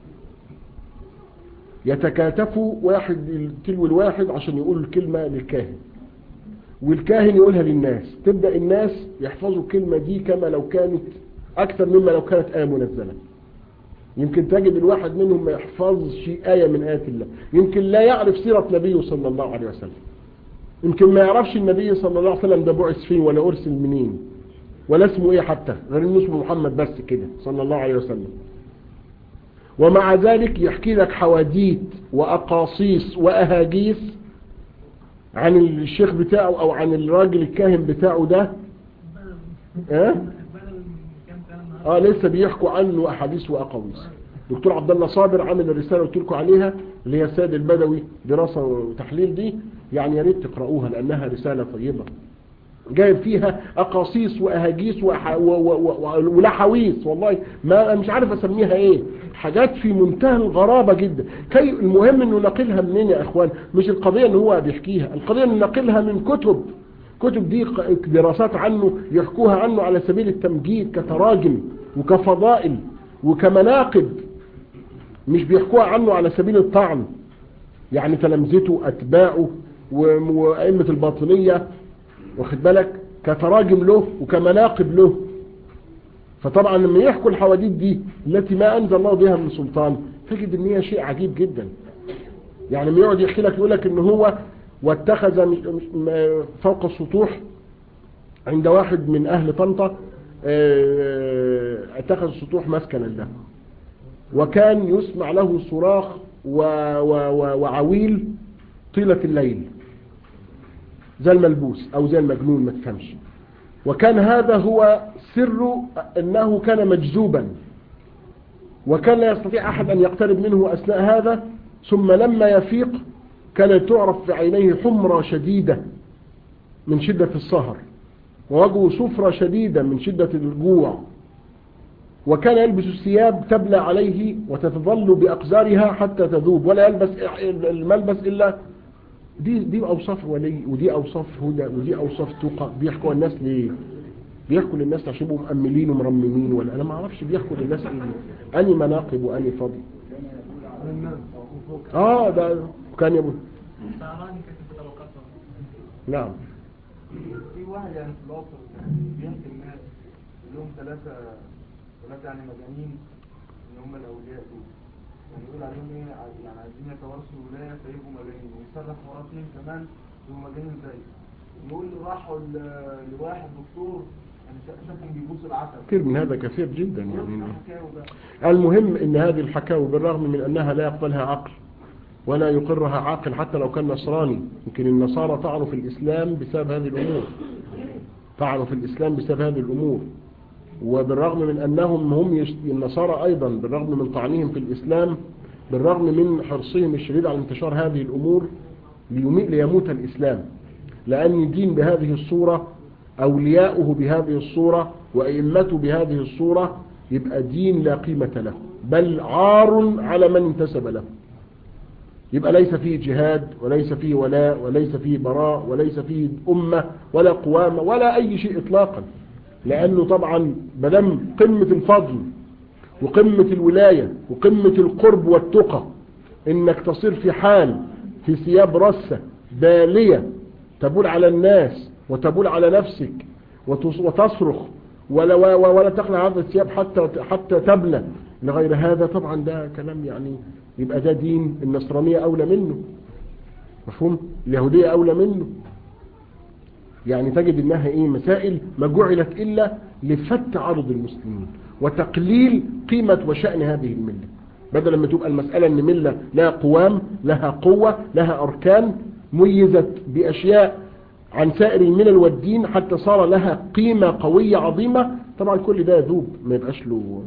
يتكاتفوا واحد تلو الواحد عشان يقول الكلمة للكاهن والكاهن يقولها للناس تبدأ الناس يحفظوا الكلمة دي كما لو كانت أكثر مما لو كانت آية منزلة يمكن تجد الواحد منهم ما يحفظش آية من آيات الله يمكن لا يعرف سيرة نبيه صلى الله عليه وسلم يمكن ما يعرفش النبي صلى الله عليه وسلم ده بعث فين ولا أرسل منين ولا اسمه ايه حتى غير انه اسمه محمد بس كده صلى الله عليه وسلم ومع ذلك يحكي لك حواديت وأقاصيص وأهاجيس عن الشيخ بتاعه أو عن الراجل الكاهن بتاعه ده اه, آه لسه بيحكوا عنه أحاديث وأقاويس دكتور عبد الله صابر عامل الرسالة قلت لكم عليها اللي هي السيد البدوي دراسة وتحليل دي يعني يا ريت تقرأوها لأنها رسالة طيبة جايب فيها أقاصيص وأهاجيس وح... و... و... و... ولحويس والله ما مش عارف أسميها إيه حاجات في منتهى الغرابة جدا كي المهم أنه نقلها منين يا أخوان مش القضية أنه هو بيحكيها القضية أنه نقلها من كتب كتب دي دراسات عنه يحكوها عنه على سبيل التمجيد كتراجم وكفضائل وكمناقب مش بيحكوها عنه على سبيل الطعن يعني تلامذته أتباعه وأئمة الباطنية واخد بالك كتراجم له وكمناقب له فطبعا لما يحكوا الحواديت دي التي ما أنزل الله بها من سلطان تجد ان هي شيء عجيب جدا يعني لما يقعد يحكي لك يقول لك ان هو واتخذ فوق السطوح عند واحد من اهل طنطا اتخذ السطوح مسكنا له وكان يسمع له صراخ و و و وعويل طيلة الليل زي الملبوس او زي المجنون ما تفهمش وكان هذا هو سر انه كان مجذوبا وكان لا يستطيع احد ان يقترب منه اثناء هذا ثم لما يفيق كانت تعرف في عينيه حمرة شديدة من شدة السهر ووجهه صفرة شديدة من شدة الجوع وكان يلبس الثياب تبلى عليه وتتظل بأقزارها حتى تذوب ولا يلبس الملبس إلا دي دي أوصاف ولي ودي أوصاف هدى ودي أوصاف تقى بيحكوا الناس ليه بيحكوا للناس عشان يبقوا مأملين ومرممين ولا أنا ما أعرفش بيحكوا للناس إيه أني مناقب وأني فضل آه ده كان يبقى سأراني كيف طبقته نعم في واحد يعني في الأقصر بيحكي الناس لهم ثلاثة ثلاثة يعني مجانين إن هم الأولياء دول يعني يقول عليهم إيه ع- يعني عايزين يتوارثوا الولاية فيبقوا مجانين ويصرف وراه اتنين كمان يبقوا مجانين زيه يقول راحوا ل- لواحد دكتور يعني شا- شافهم بيبوس العسل كثير من هذا كثير جدا يعني يسمع حكاوي بقى المهم ان هذه الحكاوي بالرغم من انها لا يقبلها عقل ولا يقرها عاقل حتى لو كان نصراني يمكن النصارى طعنوا في الاسلام بسبب هذه الامور طعنوا في الاسلام بسبب هذه الامور وبالرغم من انهم هم يش... النصارى ايضا بالرغم من طعنهم في الاسلام بالرغم من حرصهم الشديد على انتشار هذه الامور ليمي... ليموت الاسلام لان دين بهذه الصورة اولياؤه بهذه الصورة وائمته بهذه الصورة يبقى دين لا قيمة له بل عار على من انتسب له يبقى ليس فيه جهاد وليس فيه ولاء وليس فيه براء وليس فيه أمة ولا قوامة ولا أي شيء إطلاقا لأنه طبعا بدم قمة الفضل وقمة الولاية وقمة القرب والتقى إنك تصير في حال في ثياب رسة بالية تبول على الناس وتبول على نفسك وتص- وتصرخ ولا ولا ولا تقلع هذا الثياب حتى حتى تبلى لغير هذا طبعا ده كلام يعني يبقى ده دين النصرانية أولى منه مفهوم اليهودية أولى منه يعني تجد انها ايه مسائل ما جعلت الا لفت عرض المسلمين وتقليل قيمة وشأن هذه الملة بدل ما تبقى المسألة ان ملة لها قوام لها قوة لها اركان ميزت باشياء عن سائر الملل والدين حتى صار لها قيمة قوية عظيمة طبعا كل ده يذوب ما يبقاش له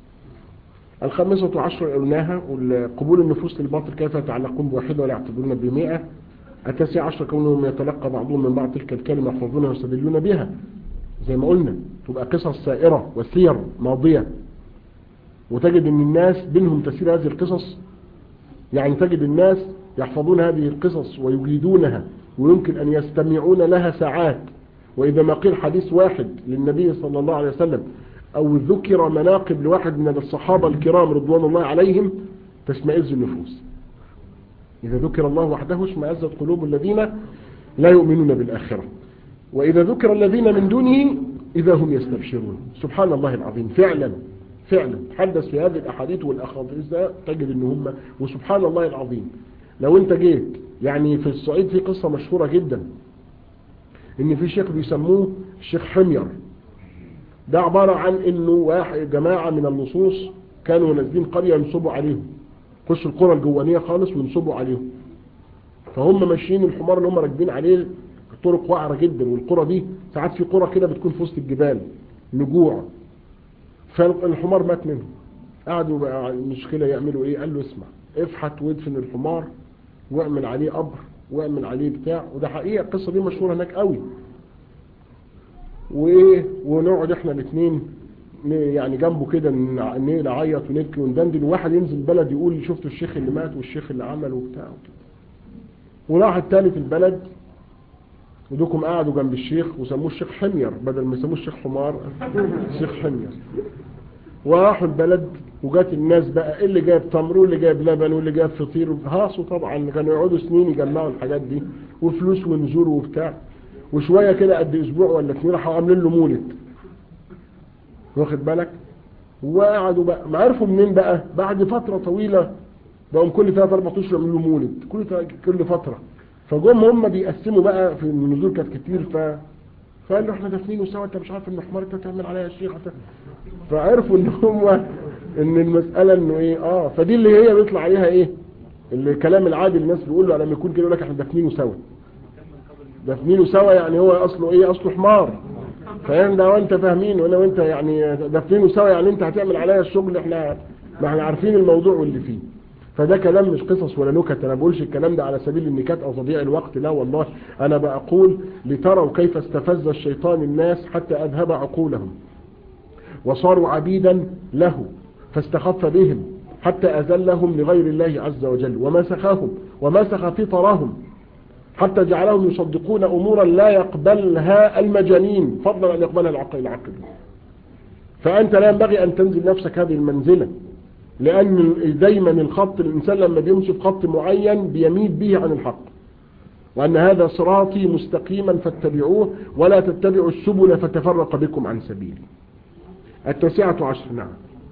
الخامسة عشر قلناها قبول النفوس للباطل كيف يتعلقون بواحدة ولا يعتبرون بمئة التاسع عشر كونهم يتلقى بعضهم من بعض تلك الكلمة يحفظونها ويستدلون بها زي ما قلنا تبقى قصص سائرة وسير ماضية وتجد ان الناس بينهم تسير هذه القصص يعني تجد الناس يحفظون هذه القصص ويجيدونها ويمكن ان يستمعون لها ساعات واذا ما قيل حديث واحد للنبي صلى الله عليه وسلم او ذكر مناقب لواحد من الصحابة الكرام رضوان الله عليهم تشمئز النفوس إذا ذكر الله وحده اشمئزت قلوب الذين لا يؤمنون بالآخرة وإذا ذكر الذين من دونه إذا هم يستبشرون سبحان الله العظيم فعلا فعلا تحدث في هذه الأحاديث والأحاديث تجد إن هم وسبحان الله العظيم لو أنت جيت يعني في الصعيد في قصة مشهورة جدا إن في شيخ بيسموه الشيخ حمير ده عبارة عن إنه واحد جماعة من اللصوص كانوا نازلين قرية ينصبوا عليهم خشوا القرى الجوانية خالص وينصبوا عليهم فهم ماشيين الحمار اللي هم راكبين عليه طرق وعرة جدا والقرى دي ساعات في قرى كده بتكون في وسط الجبال نجوع فالحمار مات منهم قعدوا بقى المشكلة يعملوا ايه قال له اسمع افحت وادفن الحمار واعمل عليه قبر واعمل عليه بتاع وده حقيقة القصة دي مشهورة هناك قوي وايه ونقعد احنا الاثنين يعني جنبه كده نعيط ونبكي وندندن وواحد ينزل البلد يقول شفتوا الشيخ اللي مات والشيخ اللي عمل وبتاع وكده وراح الثالث البلد ودوكم قعدوا جنب الشيخ وسموه الشيخ حمير بدل ما يسموه الشيخ حمار الشيخ حمير وراحوا البلد وجات الناس بقى اللي جايب تمر واللي جايب لبن واللي جايب فطير هاصوا طبعا كانوا يقعدوا سنين يجمعوا الحاجات دي وفلوس ونزور وبتاع وشويه كده قد اسبوع ولا اتنين راحوا عاملين له مولد واخد بالك وقعدوا بقى ما عرفوا منين بقى بعد فترة طويلة بقوا كل ثلاث اربع اشهر يعملوا مولد كل كل فترة فجم هم بيقسموا بقى في النزول كانت كتير ف فقال له احنا دافنينه سوا انت مش عارف ان حمار انت تعمل عليها الشيخ فعرفوا ان هم ان المسألة انه ايه اه فدي اللي هي بيطلع عليها ايه الكلام العادي الناس بيقول له لما يكون كده يقول لك احنا دافنينه سوا دافنينه سوا يعني هو اصله ايه اصله حمار فاهم ده وانت فاهمين وانا وانت يعني دافنينه سوا يعني انت هتعمل عليا الشغل احنا ما احنا عارفين الموضوع واللي فيه فده كلام مش قصص ولا نكت انا بقولش الكلام ده على سبيل النكات او تضييع الوقت لا والله انا بقول لتروا كيف استفز الشيطان الناس حتى اذهب عقولهم وصاروا عبيدا له فاستخف بهم حتى اذلهم لغير الله عز وجل ومسخهم ومسخ فطرهم حتى جعلهم يصدقون امورا لا يقبلها المجانين فضلا ان يقبلها العقل العقل فانت لا ينبغي ان تنزل نفسك هذه المنزلة لان دايما الخط الانسان لما بيمشي في خط معين بيميل به عن الحق وأن هذا صراطي مستقيما فاتبعوه ولا تتبعوا السبل فتفرق بكم عن سبيلي التاسعة عشر نعم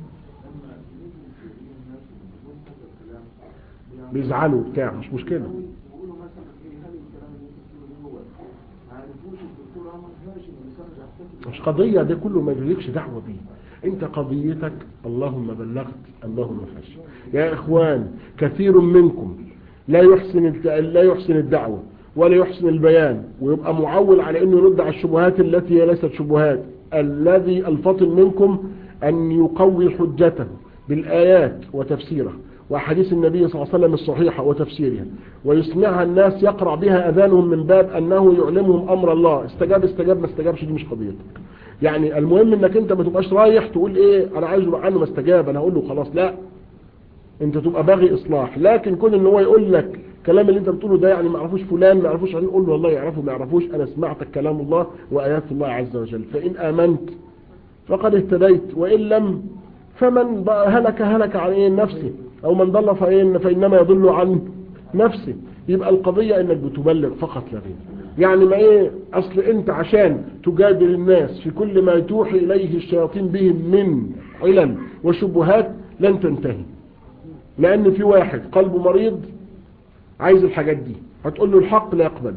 بيزعلوا بتاع مش مشكلة بيقولوا مثلا ايه هل الكلام اللي انت بتقوله دوت ما عرفوش الدكتور احمد هاشم اللي كان بيحتفل مش قضية ده كله ما يجيلكش دعوة بيه انت قضيتك اللهم بلغت اللهم فشل يا اخوان كثير منكم لا يحسن الت- لا يحسن الدعوة ولا يحسن البيان ويبقى معول على انه يرد على الشبهات التي هي ليست شبهات الذي الفطن منكم ان يقوي حجته بالايات وتفسيرها وأحاديث النبي صلى الله عليه وسلم الصحيحة وتفسيرها ويسمعها الناس يقرأ بها أذانهم من باب أنه يعلمهم أمر الله استجاب استجاب ما استجابش دي مش قضيتك يعني المهم انك انت ما تبقاش رايح تقول ايه انا عايزه عنه ما استجاب انا هقول له خلاص لا انت تبقى باغي اصلاح لكن كون ان هو يقول لك الكلام اللي انت بتقوله ده يعني ما يعرفوش فلان ما يعرفوش عليه قول له والله يعرفه ما يعرفوش انا سمعتك كلام الله وايات الله عز وجل فان امنت فقد اهتديت وان لم فمن بقى هلك هلك عن ايه نفسه او من ضل فإن فانما يضل عن نفسه يبقى القضية انك بتبلغ فقط لا غير يعني ما ايه اصل انت عشان تجادل الناس في كل ما توحي اليه الشياطين بهم من علل وشبهات لن تنتهي لان في واحد قلبه مريض عايز الحاجات دي هتقول له الحق لا يقبله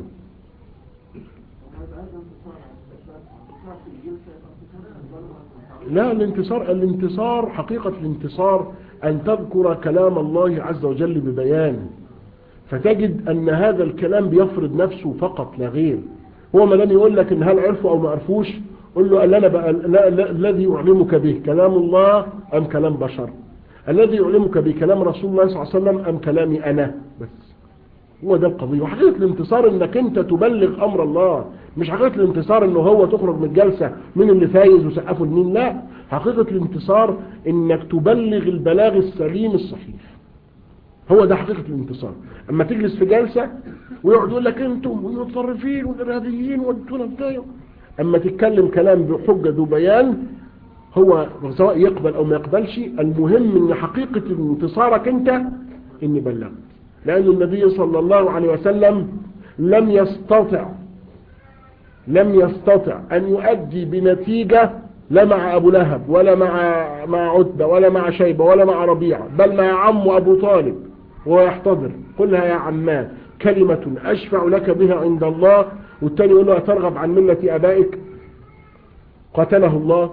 لا الانتصار الانتصار حقيقة الانتصار أن تذكر كلام الله عز وجل ببيان فتجد أن هذا الكلام بيفرض نفسه فقط لا غير هو ما لم يقول لك إن هل عرفه أو ما عرفوش قل له أنا بقى لا لا الذي يعلمك به كلام الله أم كلام بشر الذي يعلمك به كلام رسول الله صلى الله عليه وسلم أم كلامي أنا بس هو ده القضية وحقيقة الانتصار انك انت تبلغ امر الله مش حقيقة الانتصار انه هو تخرج من الجلسة من اللي فايز وسقفه لمين لا حقيقة الانتصار انك تبلغ البلاغ السليم الصحيح هو ده حقيقة الانتصار اما تجلس في جلسة ويقعد يقول لك انتم والمتطرفين والارهابيين والدون بتاعه اما تتكلم كلام بحجة ذو بيان هو سواء يقبل او ما يقبلش المهم ان حقيقة انتصارك انت اني بلغت لأن النبي صلى الله عليه وسلم لم يستطع لم يستطع أن يؤدي بنتيجة لا مع أبو لهب ولا مع مع عتبة ولا مع شيبة ولا مع ربيعة بل مع عمه أبو طالب وهو يحتضر قلها يا عمان كلمة أشفع لك بها عند الله والتاني يقول له أترغب عن ملة أبائك قتله الله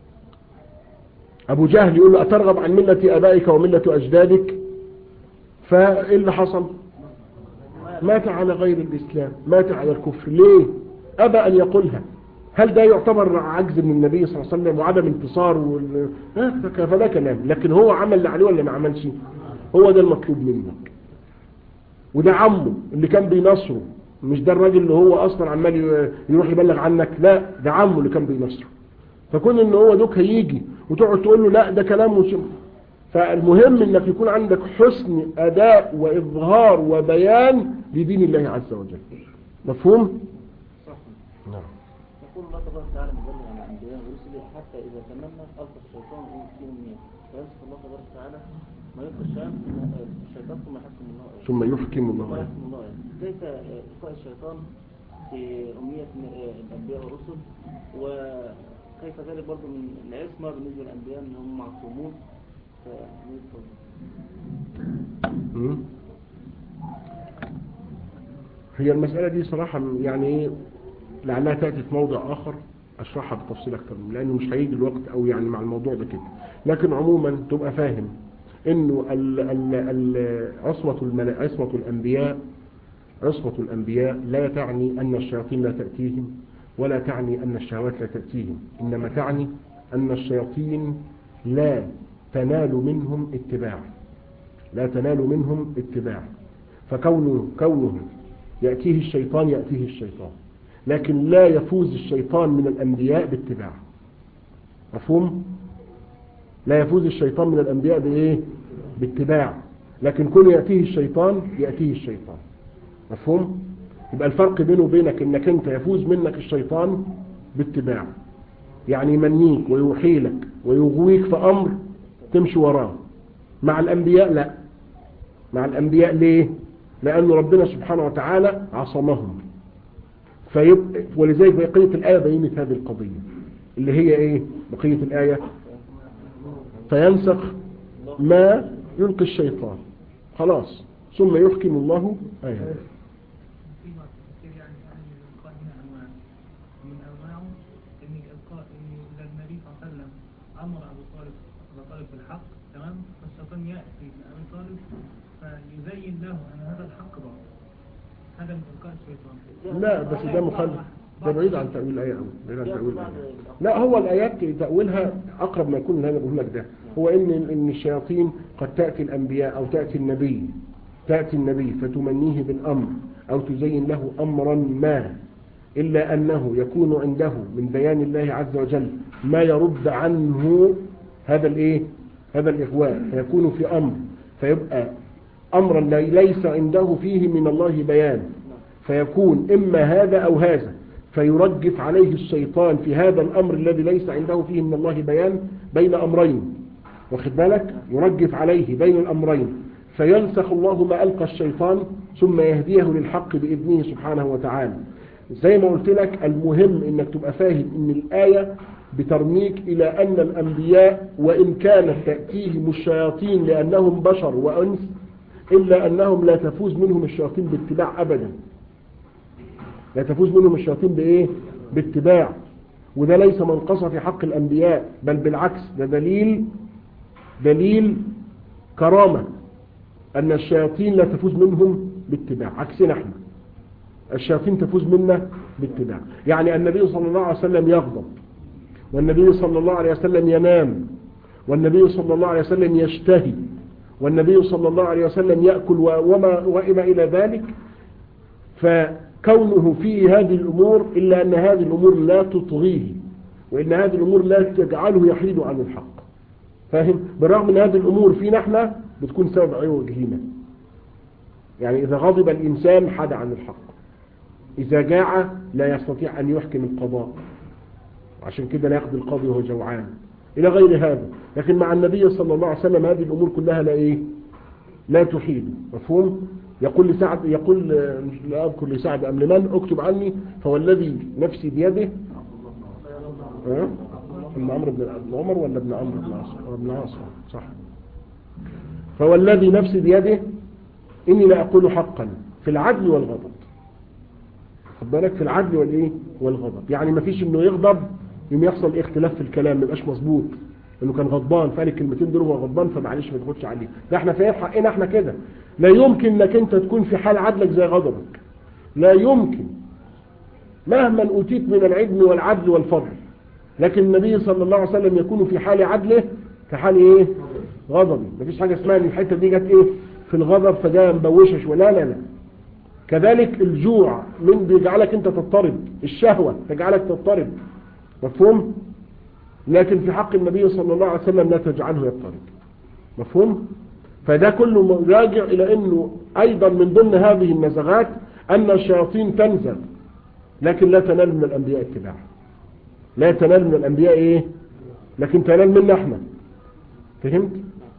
أبو جهل يقول له أترغب عن ملة أبائك وملة أجدادك فايه اللي حصل مات على غير الإسلام مات على الكفر ليه أبى أن يقولها هل ده يعتبر عجز من النبي صلى الله عليه وسلم وعدم انتصار وال... فده كلام لكن هو عمل اللي عليه ولا ما عملش هو ده المطلوب منك وده عمه اللي كان بينصره مش ده الراجل اللي هو اصلا عمال يروح يبلغ عنك لا ده عمه اللي كان بينصره فكون ان هو دوك هيجي وتقعد تقول له لا ده كلام مش فالمهم انك يكون عندك حسن اداء واظهار وبيان لدين الله عز وجل مفهوم نعم يقول الله تبارك وتعالى مجمع عن الانبياء ورسله حتى اذا تمنى القى الشيطان في امنيه فيمسك الله تبارك وتعالى ما يلقي الشيطان الشيطان ثم يحكم الله ثم يحكم ثم الله يحكم الله كيف القاء الشيطان في امنيه الانبياء والرسل وكيف ذلك برضه من العصمه بالنسبه للانبياء ان هم معصومون فنيدخل مم. هي المسألة دي صراحة يعني ايه لعلها تأتي في موضع آخر أشرحها بتفصيل أكتر منه لأنه مش هيجي الوقت أو يعني مع الموضوع ده كده لكن عموما تبقى فاهم إنه ال ال ال عصمة الملا عصمة الأنبياء عصمة الأنبياء لا تعني أن الشياطين لا تأتيهم ولا تعني أن الشهوات لا تأتيهم إنما تعني أن الشياطين لا تنال منهم اتباع لا تنال منهم اتباع فكونه كونه يأتيه الشيطان يأتيه الشيطان لكن لا يفوز الشيطان من الأنبياء باتباع مفهوم لا يفوز الشيطان من الأنبياء بإيه باتباع لكن كل يأتيه الشيطان يأتيه الشيطان مفهوم يبقى الفرق بينه وبينك انك انت يفوز منك الشيطان باتباع يعني يمنيك ويوحي لك ويغويك في أمر تمشي وراه مع الأنبياء لا مع الأنبياء ليه لأن ربنا سبحانه وتعالى عصمهم فيبقى ولذلك بقية الآية بينت هذه القضية اللي هي ايه بقية الآية فينسخ ما يلقي الشيطان خلاص ثم يحكم الله آياته في بعض التفسير يعني أهل الإلقاء هنا أنواع من أنواعه إن الإلقاء إن النبي صلى الله عليه وسلم أمر أبو طالب أبو طالب بالحق تمام فالشيطان يأتي لأبي طالب فيزين له أن هذا الحق باطل هذا من إلقاء الشيطان لا بس ده مخالف ده بعيد عن تأويل الآية أوي بعيد عن تأويل الآية لا هو الآيات تأويلها أقرب ما يكون من هذا بقول لك ده هو إن إن الشياطين قد تأتي الأنبياء أو تأتي النبي تأتي النبي فتمنيه بالأمر أو تزين له أمرا ما إلا أنه يكون عنده من بيان الله عز وجل ما يرد عنه هذا الإيه هذا الإغواء فيكون في أمر فيبقى أمرا ليس عنده فيه من الله بيان فيكون إما هذا أو هذا فيرجف عليه الشيطان في هذا الأمر الذي ليس عنده فيه من الله بيان بين أمرين واخد بالك يرجف عليه بين الأمرين فينسخ الله ما ألقى الشيطان ثم يهديه للحق بإذنه سبحانه وتعالى زي ما قلت لك المهم انك تبقى فاهم ان الآية بترميك إلى أن الأنبياء وإن كانت تأتيهم الشياطين لأنهم بشر وأنس إلا أنهم لا تفوز منهم الشياطين باتباع أبدا لا تفوز منهم الشياطين بإيه باتباع وده ليس منقصة في حق الأنبياء بل بالعكس ده دليل دليل كرامة أن الشياطين لا تفوز منهم باتباع عكسنا احنا الشياطين تفوز منا باتباع يعني النبي صلى الله عليه وسلم يغضب والنبي صلى الله عليه وسلم ينام والنبي صلى الله عليه وسلم يشتهي والنبي صلى الله عليه وسلم يأكل وما, وإما إلى ذلك فكونه فيه هذه الأمور إلا أن هذه الأمور لا تطغيه وإن هذه الأمور لا تجعله يحيد عن الحق فاهم بالرغم من هذه الأمور فينا احنا بتكون سبب عوجهنا يعني إذا غضب الإنسان حد عن الحق إذا جاع لا يستطيع أن يحكم القضاء عشان كده لا يقضي القاضي وهو جوعان إلى غير هذا لكن مع النبي صلى الله عليه وسلم هذه الأمور كلها لا إيه لا تحيد مفهوم يقول لسعد يقول لا أذكر لسعد أم لمن اكتب عني فوالذي نفسي بيده ها ابن عمرو بن عمر ولا ابن عمرو بن عاص ابن عاص صح فوالذي نفسي بيده إني لا أقول حقا في العدل والغضب خد بالك في العدل والايه والغضب يعني ما فيش انه يغضب يوم يحصل اختلاف في الكلام ما يبقاش مظبوط انه كان غضبان فقال الكلمتين دول وهو غضبان فمعلش ما تاخدش عليه لا احنا في حقنا احنا كده لا يمكن انك انت تكون في حال عدلك زي غضبك لا يمكن مهما اوتيت من العلم والعدل والفضل لكن النبي صلى الله عليه وسلم يكون في حال عدله كحال ايه غضبه مفيش حاجه اسمها ان الحته دي جت ايه في الغضب فجاء مبوشش ولا لا لا كذلك الجوع من بيجعلك انت تضطرب الشهوة تجعلك تضطرب مفهوم لكن في حق النبي صلى الله عليه وسلم لا تجعله يضطرب مفهوم فده كله راجع الى انه ايضا من ضمن هذه النزغات ان الشياطين تنزغ لكن لا تنال من الانبياء اتباعها لا تنال من الانبياء ايه لكن تنال منا احنا فهمت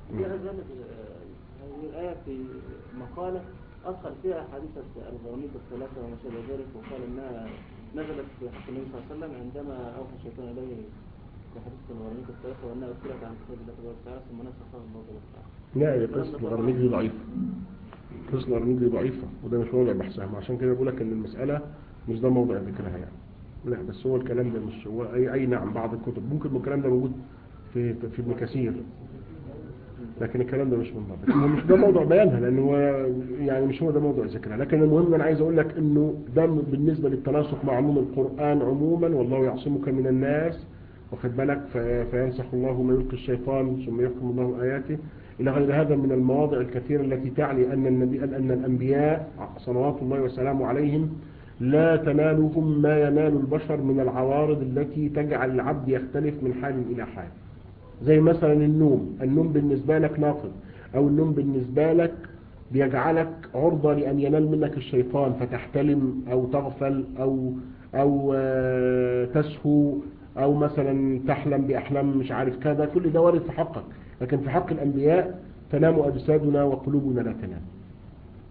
هذه الآية في مقالة أدخل فيها حادثة الغراميط الثلاثة وما شابه ذلك وقال إنها نزلت في حق النبي صلى الله عليه وسلم عندما أوحى الشيطان إليه في حادثة الغراميط الثلاثة وأنها أذكرت عن كتاب الله تبارك وتعالى ثم نسخها الله تبارك وتعالى. لا هي قصة الغراميط دي ضعيفة قصة الغراميط دي ضعيفة وده مش موضوع بحثها عشان كده بقول لك إن المسألة مش ده موضوع ذكرها يعني لا بس هو الكلام ده مش هو أي أي نعم بعض الكتب ممكن الكلام ده موجود في في ابن كثير لكن الكلام ده مش منضبط هو مش ده موضوع بيانها لان هو يعني مش هو ده موضوع ذكرها لكن المهم انا عايز اقول لك انه ده بالنسبه للتناسق مع عموم القران عموما والله يعصمك من الناس واخد بالك في فينسخ الله ما يلقي الشيطان ثم يحكم الله اياته الى غير هذا من المواضع الكثيره التي تعني ان النبي ان الانبياء صلوات الله وسلامه عليهم لا تنالهم ما ينال البشر من العوارض التي تجعل العبد يختلف من حال الى حال زي مثلا النوم النوم بالنسبة لك ناقض او النوم بالنسبة لك بيجعلك عرضة لأن ينال منك الشيطان فتحتلم أو تغفل أو, أو تسهو أو مثلا تحلم بأحلام مش عارف كذا كل ده وارد في حقك لكن في حق الأنبياء تنام أجسادنا وقلوبنا لا تنام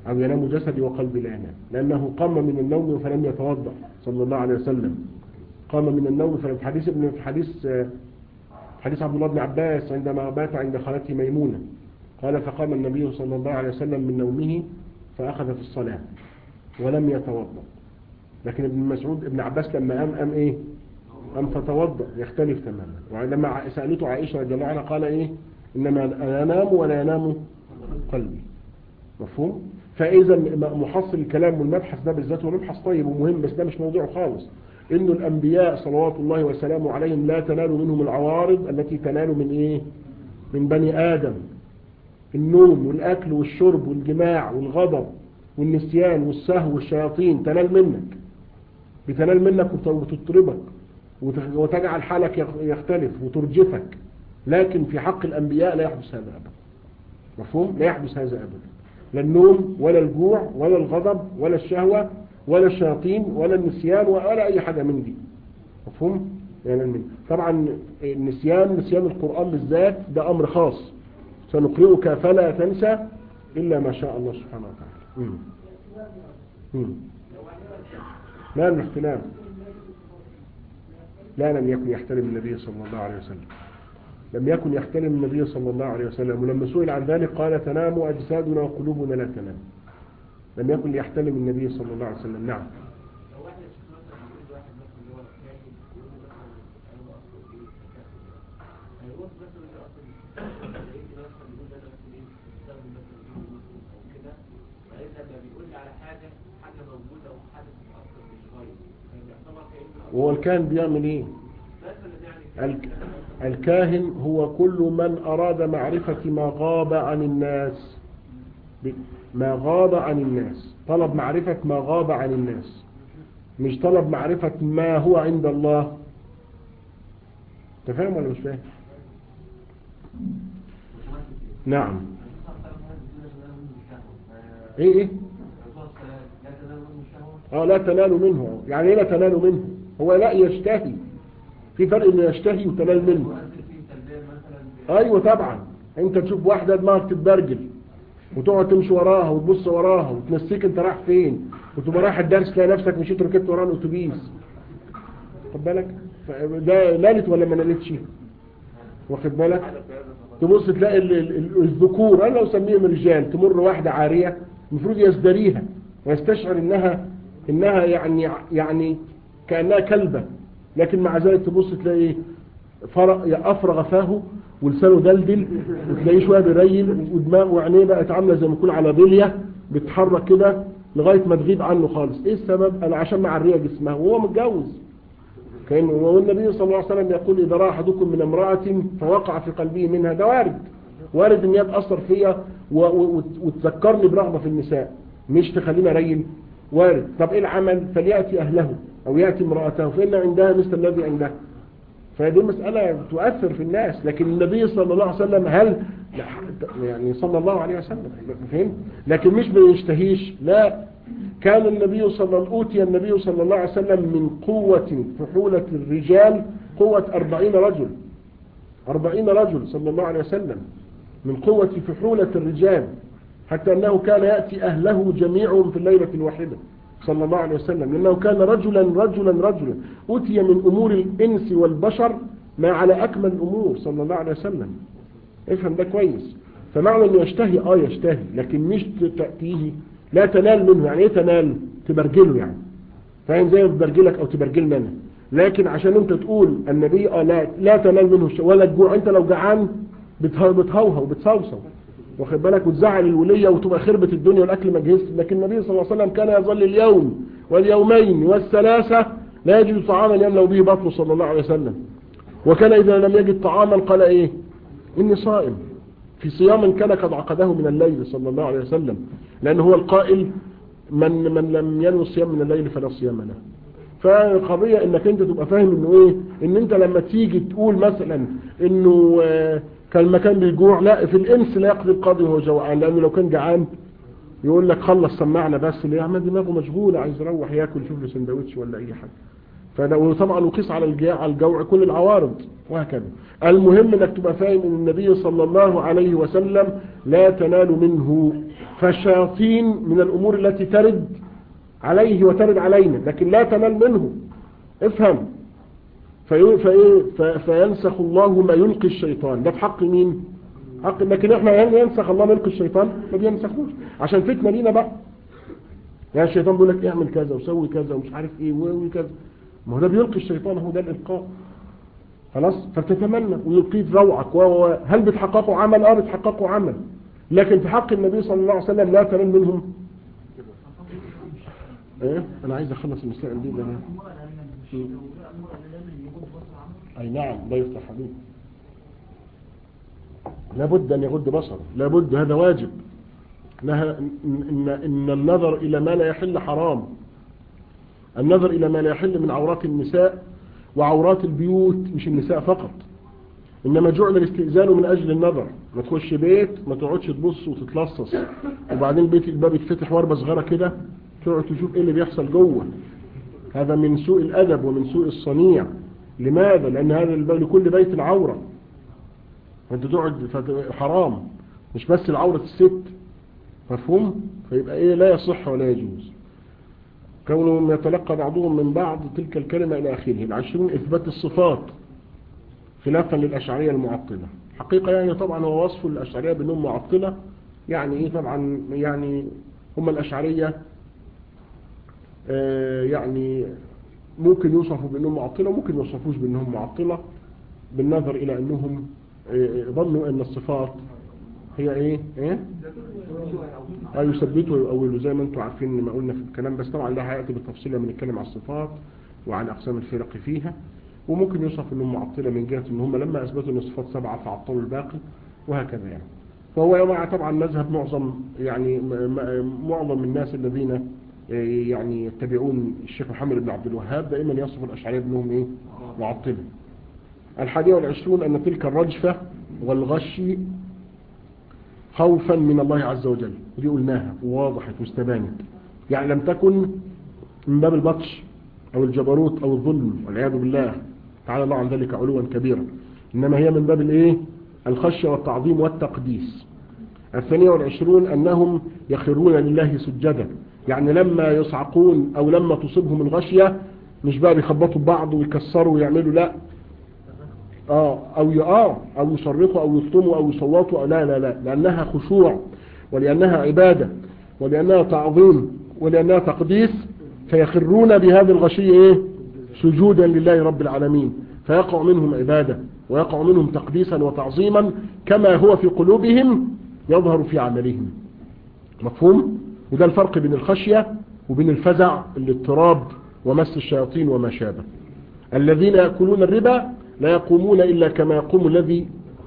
أو ينام جسدي وقلبي لا ينام لأنه قام من النوم فلم يتوضأ صلى الله عليه وسلم قام من النوم فلم في حديث ابن في حديث آه، حديث عبد الله بن عباس عندما بات عند خالته ميمونة قال فقام النبي صلى الله عليه وسلم من نومه فأخذ في الصلاة ولم يتوضأ لكن ابن مسعود ابن عباس لما قام قام ايه قام فتوضأ يختلف تماما وعندما سألته عائشة رضي الله عنها قال ايه انما انا انام ولا ينام قلبي مفهوم فاذا محصل الكلام والمبحث ده بالذات هو مبحث طيب ومهم بس ده مش موضوعه خالص انه الانبياء صلوات الله وسلامه عليهم لا تنال منهم العوارض التي تنال من ايه من بني ادم النوم والاكل والشرب والجماع والغضب والنسيان والسهو والشياطين تنال منك بتنال منك وت- وتطربك وت- وتجعل حالك يخ- يختلف وترجفك لكن في حق الأنبياء لا يحدث هذا أبدا مفهوم؟ لا يحدث هذا أبدا لا النوم ولا الجوع ولا الغضب ولا الشهوة ولا الشياطين ولا النسيان ولا أي حاجة من دي مفهوم؟ يعني من طبعا النسيان نسيان القرآن بالذات ده أمر خاص سنقرئك فلا تنسى إلا ما شاء الله سبحانه وتعالى مم. مم. ما الاحتلام لا لم يكن يحترم النبي صلى الله عليه وسلم لم يكن يحترم النبي صلى الله عليه وسلم ولما سئل عن ذلك قال تنام أجسادنا وقلوبنا لا تنام لم يكن يحترم النبي صلى الله عليه وسلم نعم لو واحد مثلا يقول واحد مثلا اللي هو كاهن يقول له مثلا انا اصل ايه كذا هيروح مثلا اصل يجي مثلا يقول ده انا مثلا ايه بستخدم مثلا ايه مسلم او كده بعدين لما بيقول لي على حاجه حاجه موجوده او حاجه اصلا مش غايب فبيعتبر كانه وهو الكاهن بيعمل ايه مثلا يعني الك- الكاهن هو كل من أراد معرفة ما غاب عن الناس ب- ما غاب عن الناس طلب معرفة ما غاب عن الناس مش طلب معرفة ما هو عند الله انت فاهم ولا مش فاهم نعم ايه ايه اه لا تنال منه يعني ايه لا تنال منه هو لا يشتهي في فرق انه يشتهي وتنال منه ايوه طبعا انت تشوف واحدة دماغك تتبرجل وتقعد تمشي وراها وتبص وراها وتنسيك انت رايح فين وتبقى رايح الدرس تلاقي نفسك مشيت ركبت وراه الاتوبيس خد بالك ف- ده نالت ولا ما نالتش واخد بالك تبص تلاقي ال- ال- ال- الذكور انا لو اسميهم رجال تمر واحدة عارية المفروض يزدريها ويستشعر انها انها يعني يعني كانها كلبة لكن مع ذلك تبص تلاقي فرق افرغ فاه ولسانه دلدل وتلاقيه شويه بيريل ودماغه وعينيه بقت عامله زي ما يكون على بليه بتتحرك كده لغايه ما تغيب عنه خالص ايه السبب انا عشان معريه جسمها وهو متجوز كان والنبي صلى الله عليه وسلم يقول اذا راى احدكم من امراه فوقع في قلبه منها ده وارد وارد ان هي تاثر فيا و- و- وت- وتذكرني برغبه في النساء مش تخليني اريل وارد طب ايه العمل فلياتي اهله او ياتي امراته فان عندها مثل الذي عندها فدي مسألة تؤثر في الناس لكن النبي صلى الله عليه وسلم هل يعني صلى الله عليه وسلم فهمت لكن مش بيشتهيش لا كان النبي صلى الله أوتي النبي صلى الله عليه وسلم من قوة فحولة الرجال قوة أربعين رجل أربعين رجل صلى الله عليه وسلم من قوة فحولة الرجال حتى أنه كان يأتي أهله جميعهم في الليلة الواحدة صلى الله عليه وسلم لأنه كان رجلا رجلا رجلا أتي من أمور الإنس والبشر ما على أكمل الأمور صلى الله عليه وسلم افهم ده كويس فمعنى أنه يشتهي آه يشتهي لكن مش تأتيه لا تنال منه يعني إيه تنال تبرجله يعني فاهم زي ما بتبرجلك أو تبرجلنا أنا لكن عشان أنت تقول النبي آه لا, لا تنال منه الش- ولا تجوع أنت لو جعان بته- بتهوهو وبتصوصو واخد بالك وتزعل الولية وتبقى خربت الدنيا والأكل ما جهزت لكن النبي صلى الله عليه وسلم كان يظل اليوم واليومين والثلاثة لا يجد طعاما يملأ به بطنه صلى الله عليه وسلم وكان إذا لم يجد طعاما قال إيه إني صائم في صيام كان قد عقده من الليل صلى الله عليه وسلم لأن هو القائل من, من لم ينوي الصيام من الليل فلا صيام له فالقضية انك انت تبقى فاهم انه ايه ان انت لما تيجي تقول مثلا انه آه، كان المكان بيجوع لا في الانس لا يقضي القاضي وهو جوعان لانه لو كان جعان يقول لك خلص سمعنا بس ليه عمل دماغه مشغولة عايز يروح ياكل يشوف له سندوتش ولا اي حاجة فده وطبعا وقيس على الجوع على الجوع كل العوارض وهكذا المهم انك تبقى فاهم ان النبي صلى الله عليه وسلم لا تنال منه فالشياطين من الأمور التي ترد عليه وترد علينا لكن لا تنال منه افهم في في في فينسخ الله ما يلقي الشيطان ده في حق مين حق لكن احنا يعني ينسخ الله ما يلقي الشيطان ما بينسخوش عشان فتنه لينا بقى يعني الشيطان بيقول لك اعمل كذا وسوي كذا ومش عارف ايه وكذا ما هو ده بيلقي الشيطان هو ده الالقاء خلاص فبتتمنى ويلقيه في روعك و هل بتحققوا عمل اه بتحققوا عمل لكن في حق النبي صلى الله عليه وسلم لا تنال منهم ايه انا عايز اخلص المسائل دي ده اي نعم لا يفتح عليه لابد ان يغض بصره لابد هذا واجب إنها إن, إن النظر إلى ما لا يحل حرام النظر إلى ما لا يحل من عورات النساء وعورات البيوت مش النساء فقط إنما جعل الاستئذان من أجل النظر ما تخش بيت ما تقعدش تبص وتتلصص وبعدين بيت الباب يتفتح وربة صغيرة كده تقعد تشوف ايه اللي بيحصل جوه هذا من سوء الأدب ومن سوء الصنيع لماذا؟ لأن هذا الباب لكل بيت عورة فانت تقعد حرام مش بس العورة الست مفهوم فيبقى ايه لا يصح ولا يجوز كونهم يتلقى بعضهم من بعض تلك الكلمة الى اخره العشرون اثبات الصفات خلافا للاشعرية المعطلة حقيقة يعني طبعا هو وصف الاشعرية بانهم معطلة يعني ايه طبعا يعني هم الاشعرية آه يعني ممكن يوصفوا بانهم معطلة وممكن يوصفوش بانهم معطلة بالنظر الى انهم آه ظنوا ان الصفات هي ايه ايه اه يثبتوا ويؤولوا زي ما انتم عارفين ما قلنا في الكلام بس طبعا ده هياتي بالتفصيل لما نتكلم على الصفات وعن اقسام الفرق فيها وممكن يوصف انهم معطله من جهه ان هم لما اثبتوا ان الصفات سبعه فعطلوا الباقي وهكذا يعني فهو مع طبعا مذهب معظم يعني معظم الناس الذين يعني يتبعون الشيخ محمد بن عبد الوهاب دائما يصف الاشعريه بانهم ايه معطله الحادية والعشرون أن تلك الرجفة والغش خوفا من الله عز وجل ودي قلناها وواضحت واستبانت يعني لم تكن من باب البطش أو الجبروت أو الظلم والعياذ بالله تعالى الله عن ذلك علوا كبيرا إنما هي من باب الإيه الخشية والتعظيم والتقديس الثانية والعشرون أنهم يخرون لله سجدا يعني لما يصعقون أو لما تصيبهم الغشية مش بقى بيخبطوا ببعض ويكسروا ويعملوا لا آه أو آه أو يصرخوا أو يشتموا أو يصوتوا أو لا لا لا لأنها خشوع ولأنها عبادة ولأنها تعظيم ولأنها تقديس فيخرون بهذه الغشية إيه؟ سجودا لله رب العالمين فيقع منهم عبادة ويقع منهم تقديسا وتعظيما كما هو في قلوبهم يظهر في عملهم مفهوم؟ وده الفرق بين الخشية وبين الفزع الاضطراب ومس الشياطين وما شابه الذين يأكلون الربا لا يقومون إلا كما يقوم الذي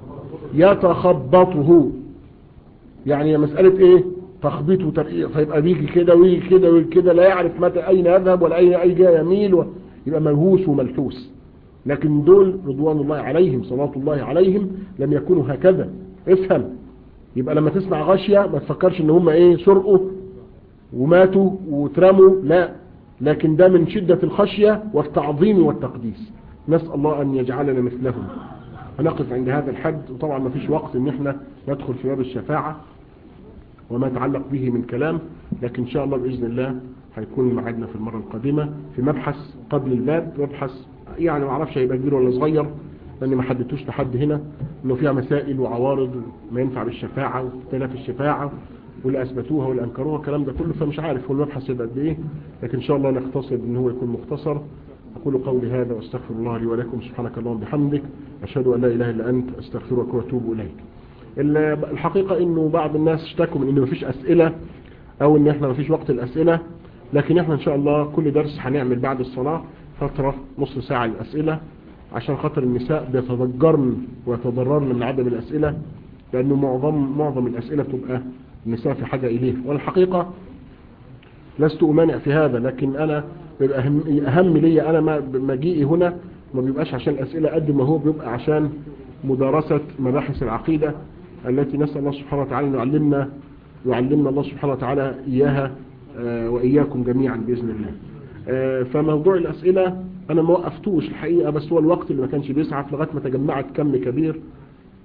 يتخبطه يعني مسألة ايه تخبيط وترقيع فيبقى بيجي كده ويجي كده ويجي كده لا يعرف متى اين يذهب ولا اين اي جاء يميل و... يبقى ملهوس وملحوس لكن دول رضوان الله عليهم صلاة الله عليهم لم يكونوا هكذا افهم يبقى لما تسمع غاشية ما تفكرش ان هم ايه سرقوا وماتوا وترموا لا لكن ده من شدة الخشية والتعظيم والتقديس نسأل الله أن يجعلنا مثلهم هنقف عند هذا الحد وطبعا ما فيش وقت ان احنا ندخل في باب الشفاعة وما يتعلق به من كلام لكن ان شاء الله بإذن الله هيكون معادنا في المرة القادمة في مبحث قبل الباب مبحث يعني ما اعرفش هيبقى كبير ولا صغير لاني ما حددتوش لحد هنا انه فيها مسائل وعوارض ما ينفع بالشفاعة واختلاف الشفاعة واللي اثبتوها واللي انكروها الكلام ده كله فمش عارف هو المبحث يبقى قد ايه لكن ان شاء الله نقتصد ان هو يكون مختصر أقول قولي هذا واستغفر الله لي ولكم سبحانك اللهم بحمدك أشهد أن لا إله إلا أنت أستغفرك وأتوب إليك الحقيقة إنه بعض الناس اشتكوا من إنه مفيش أسئلة أو إن إحنا مفيش وقت الأسئلة لكن إحنا إن شاء الله كل درس هنعمل بعد الصلاة فترة نص ساعة للأسئلة عشان خاطر النساء بيتضجرن ويتضررن من عدم الأسئلة لأنه معظم معظم الأسئلة تبقى النساء في حاجة إليه والحقيقة لست أمانع في هذا لكن أنا بيبقى أهم, أهم لي أنا مجيئي هنا ما بيبقاش عشان الأسئلة قد ما هو بيبقى عشان مدارسة مباحث العقيدة التي نسأل الله سبحانه وتعالى أن يعلمنا يعلمنا الله سبحانه وتعالى إياها وإياكم جميعا بإذن الله فموضوع الأسئلة أنا ما وقفتوش الحقيقة بس هو الوقت اللي ما كانش بيسعف لغاية ما تجمعت كم كبير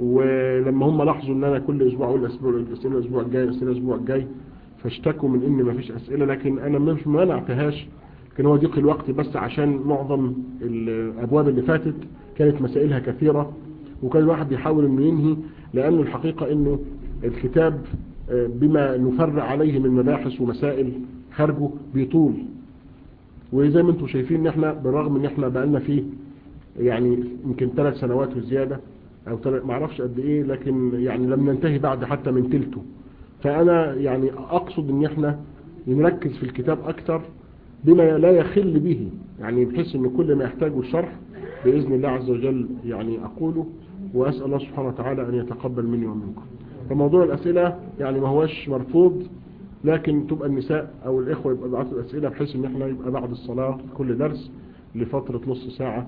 ولما هم لاحظوا ان انا كل اسبوع اقول الاسبوع الاسئله الاسبوع الجاي الاسئله الاسبوع الجاي فاشتكوا من ان مفيش اسئله لكن انا مش منعتهاش كان هو ضيق الوقت بس عشان معظم الابواب اللي فاتت كانت مسائلها كثيره وكان الواحد بيحاول انه ينهي لانه الحقيقه انه الكتاب آه، بما نفرع عليه من مباحث ومسائل خارجه بيطول وزي ما انتم شايفين ان احنا بالرغم ان احنا بقالنا فيه يعني يمكن ثلاث سنوات وزيادة او تل- معرفش قد ايه لكن يعني لم ننتهي بعد حتى من تلته فانا يعني اقصد ان احنا نركز في الكتاب اكثر بما لا يخل به يعني بحيث ان كل ما يحتاجه الشرح باذن الله عز وجل يعني اقوله واسال الله سبحانه وتعالى ان يتقبل مني ومنكم فموضوع الاسئله يعني ما هوش مرفوض لكن تبقى النساء او الاخوه يبقى يبعثوا الاسئله بحيث ان احنا يبقى بعد الصلاه في كل درس لفتره نص ساعه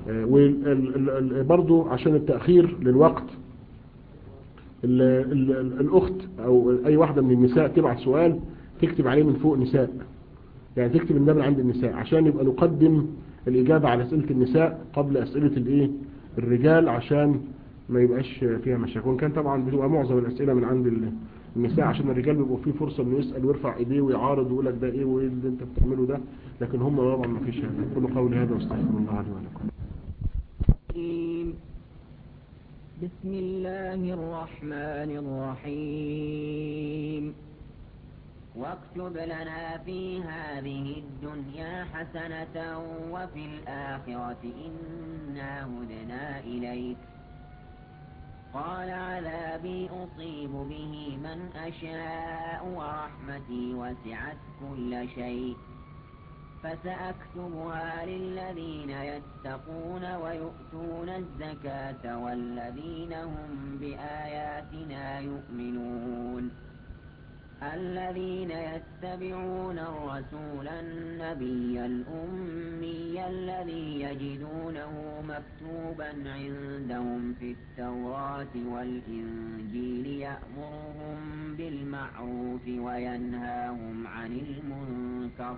وبرضو عشان التاخير للوقت ال ال ال الاخت او اي واحده من النساء تبعت سؤال تكتب عليه من فوق نساء يعني تكتب ان ده من عند النساء عشان يبقى نقدم الاجابه على اسئله النساء قبل اسئله الايه الرجال عشان ما يبقاش فيها مشاكل وان كان طبعا بتبقى معظم الاسئله من عند ال- النساء عشان الرجال بيبقوا فيه فرصه انه يسال ويرفع ايديه ويعارض ويقول لك ده ايه وايه اللي انت بتعمله ده لكن هم طبعا ما فيش هذا كل قولي هذا واستغفر الله لي ولكم الرحيم. بسم الله الرحمن الرحيم واكتب لنا في هذه الدنيا حسنة وفي الآخرة إنا هدنا إليك قال عذابي أصيب به من أشاء ورحمتي وسعت كل شيء فسأكتبها للذين يتقون ويؤتون الزكاة والذين هم بآياتنا يؤمنون الذين يتبعون الرسول النبي الأمي الذي يجدونه مكتوبا عندهم في التوراة والإنجيل يأمرهم بالمعروف وينهاهم عن المنكر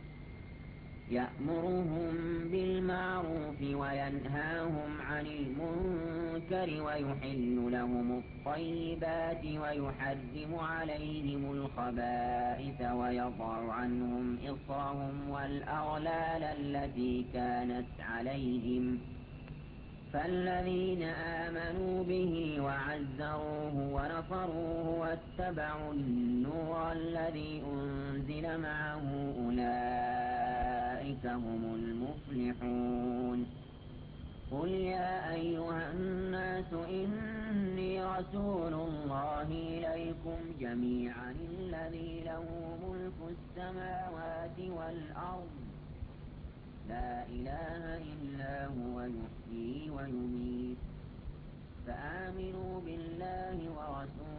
يأمرهم بالمعروف وينهاهم عن المنكر ويحل لهم الطيبات ويحرم عليهم الخبائث ويضع عنهم إصرهم والأغلال التي كانت عليهم فالذين آمنوا به وعزروه ونصروه واتبعوا النور الذي أنزل معه أولئك هم المفلحون قل يا أيها الناس إني رسول الله إليكم جميعا الذي له ملك السماوات والأرض لا إله إلا هو يحيي ويميت فآمنوا بالله ورسوله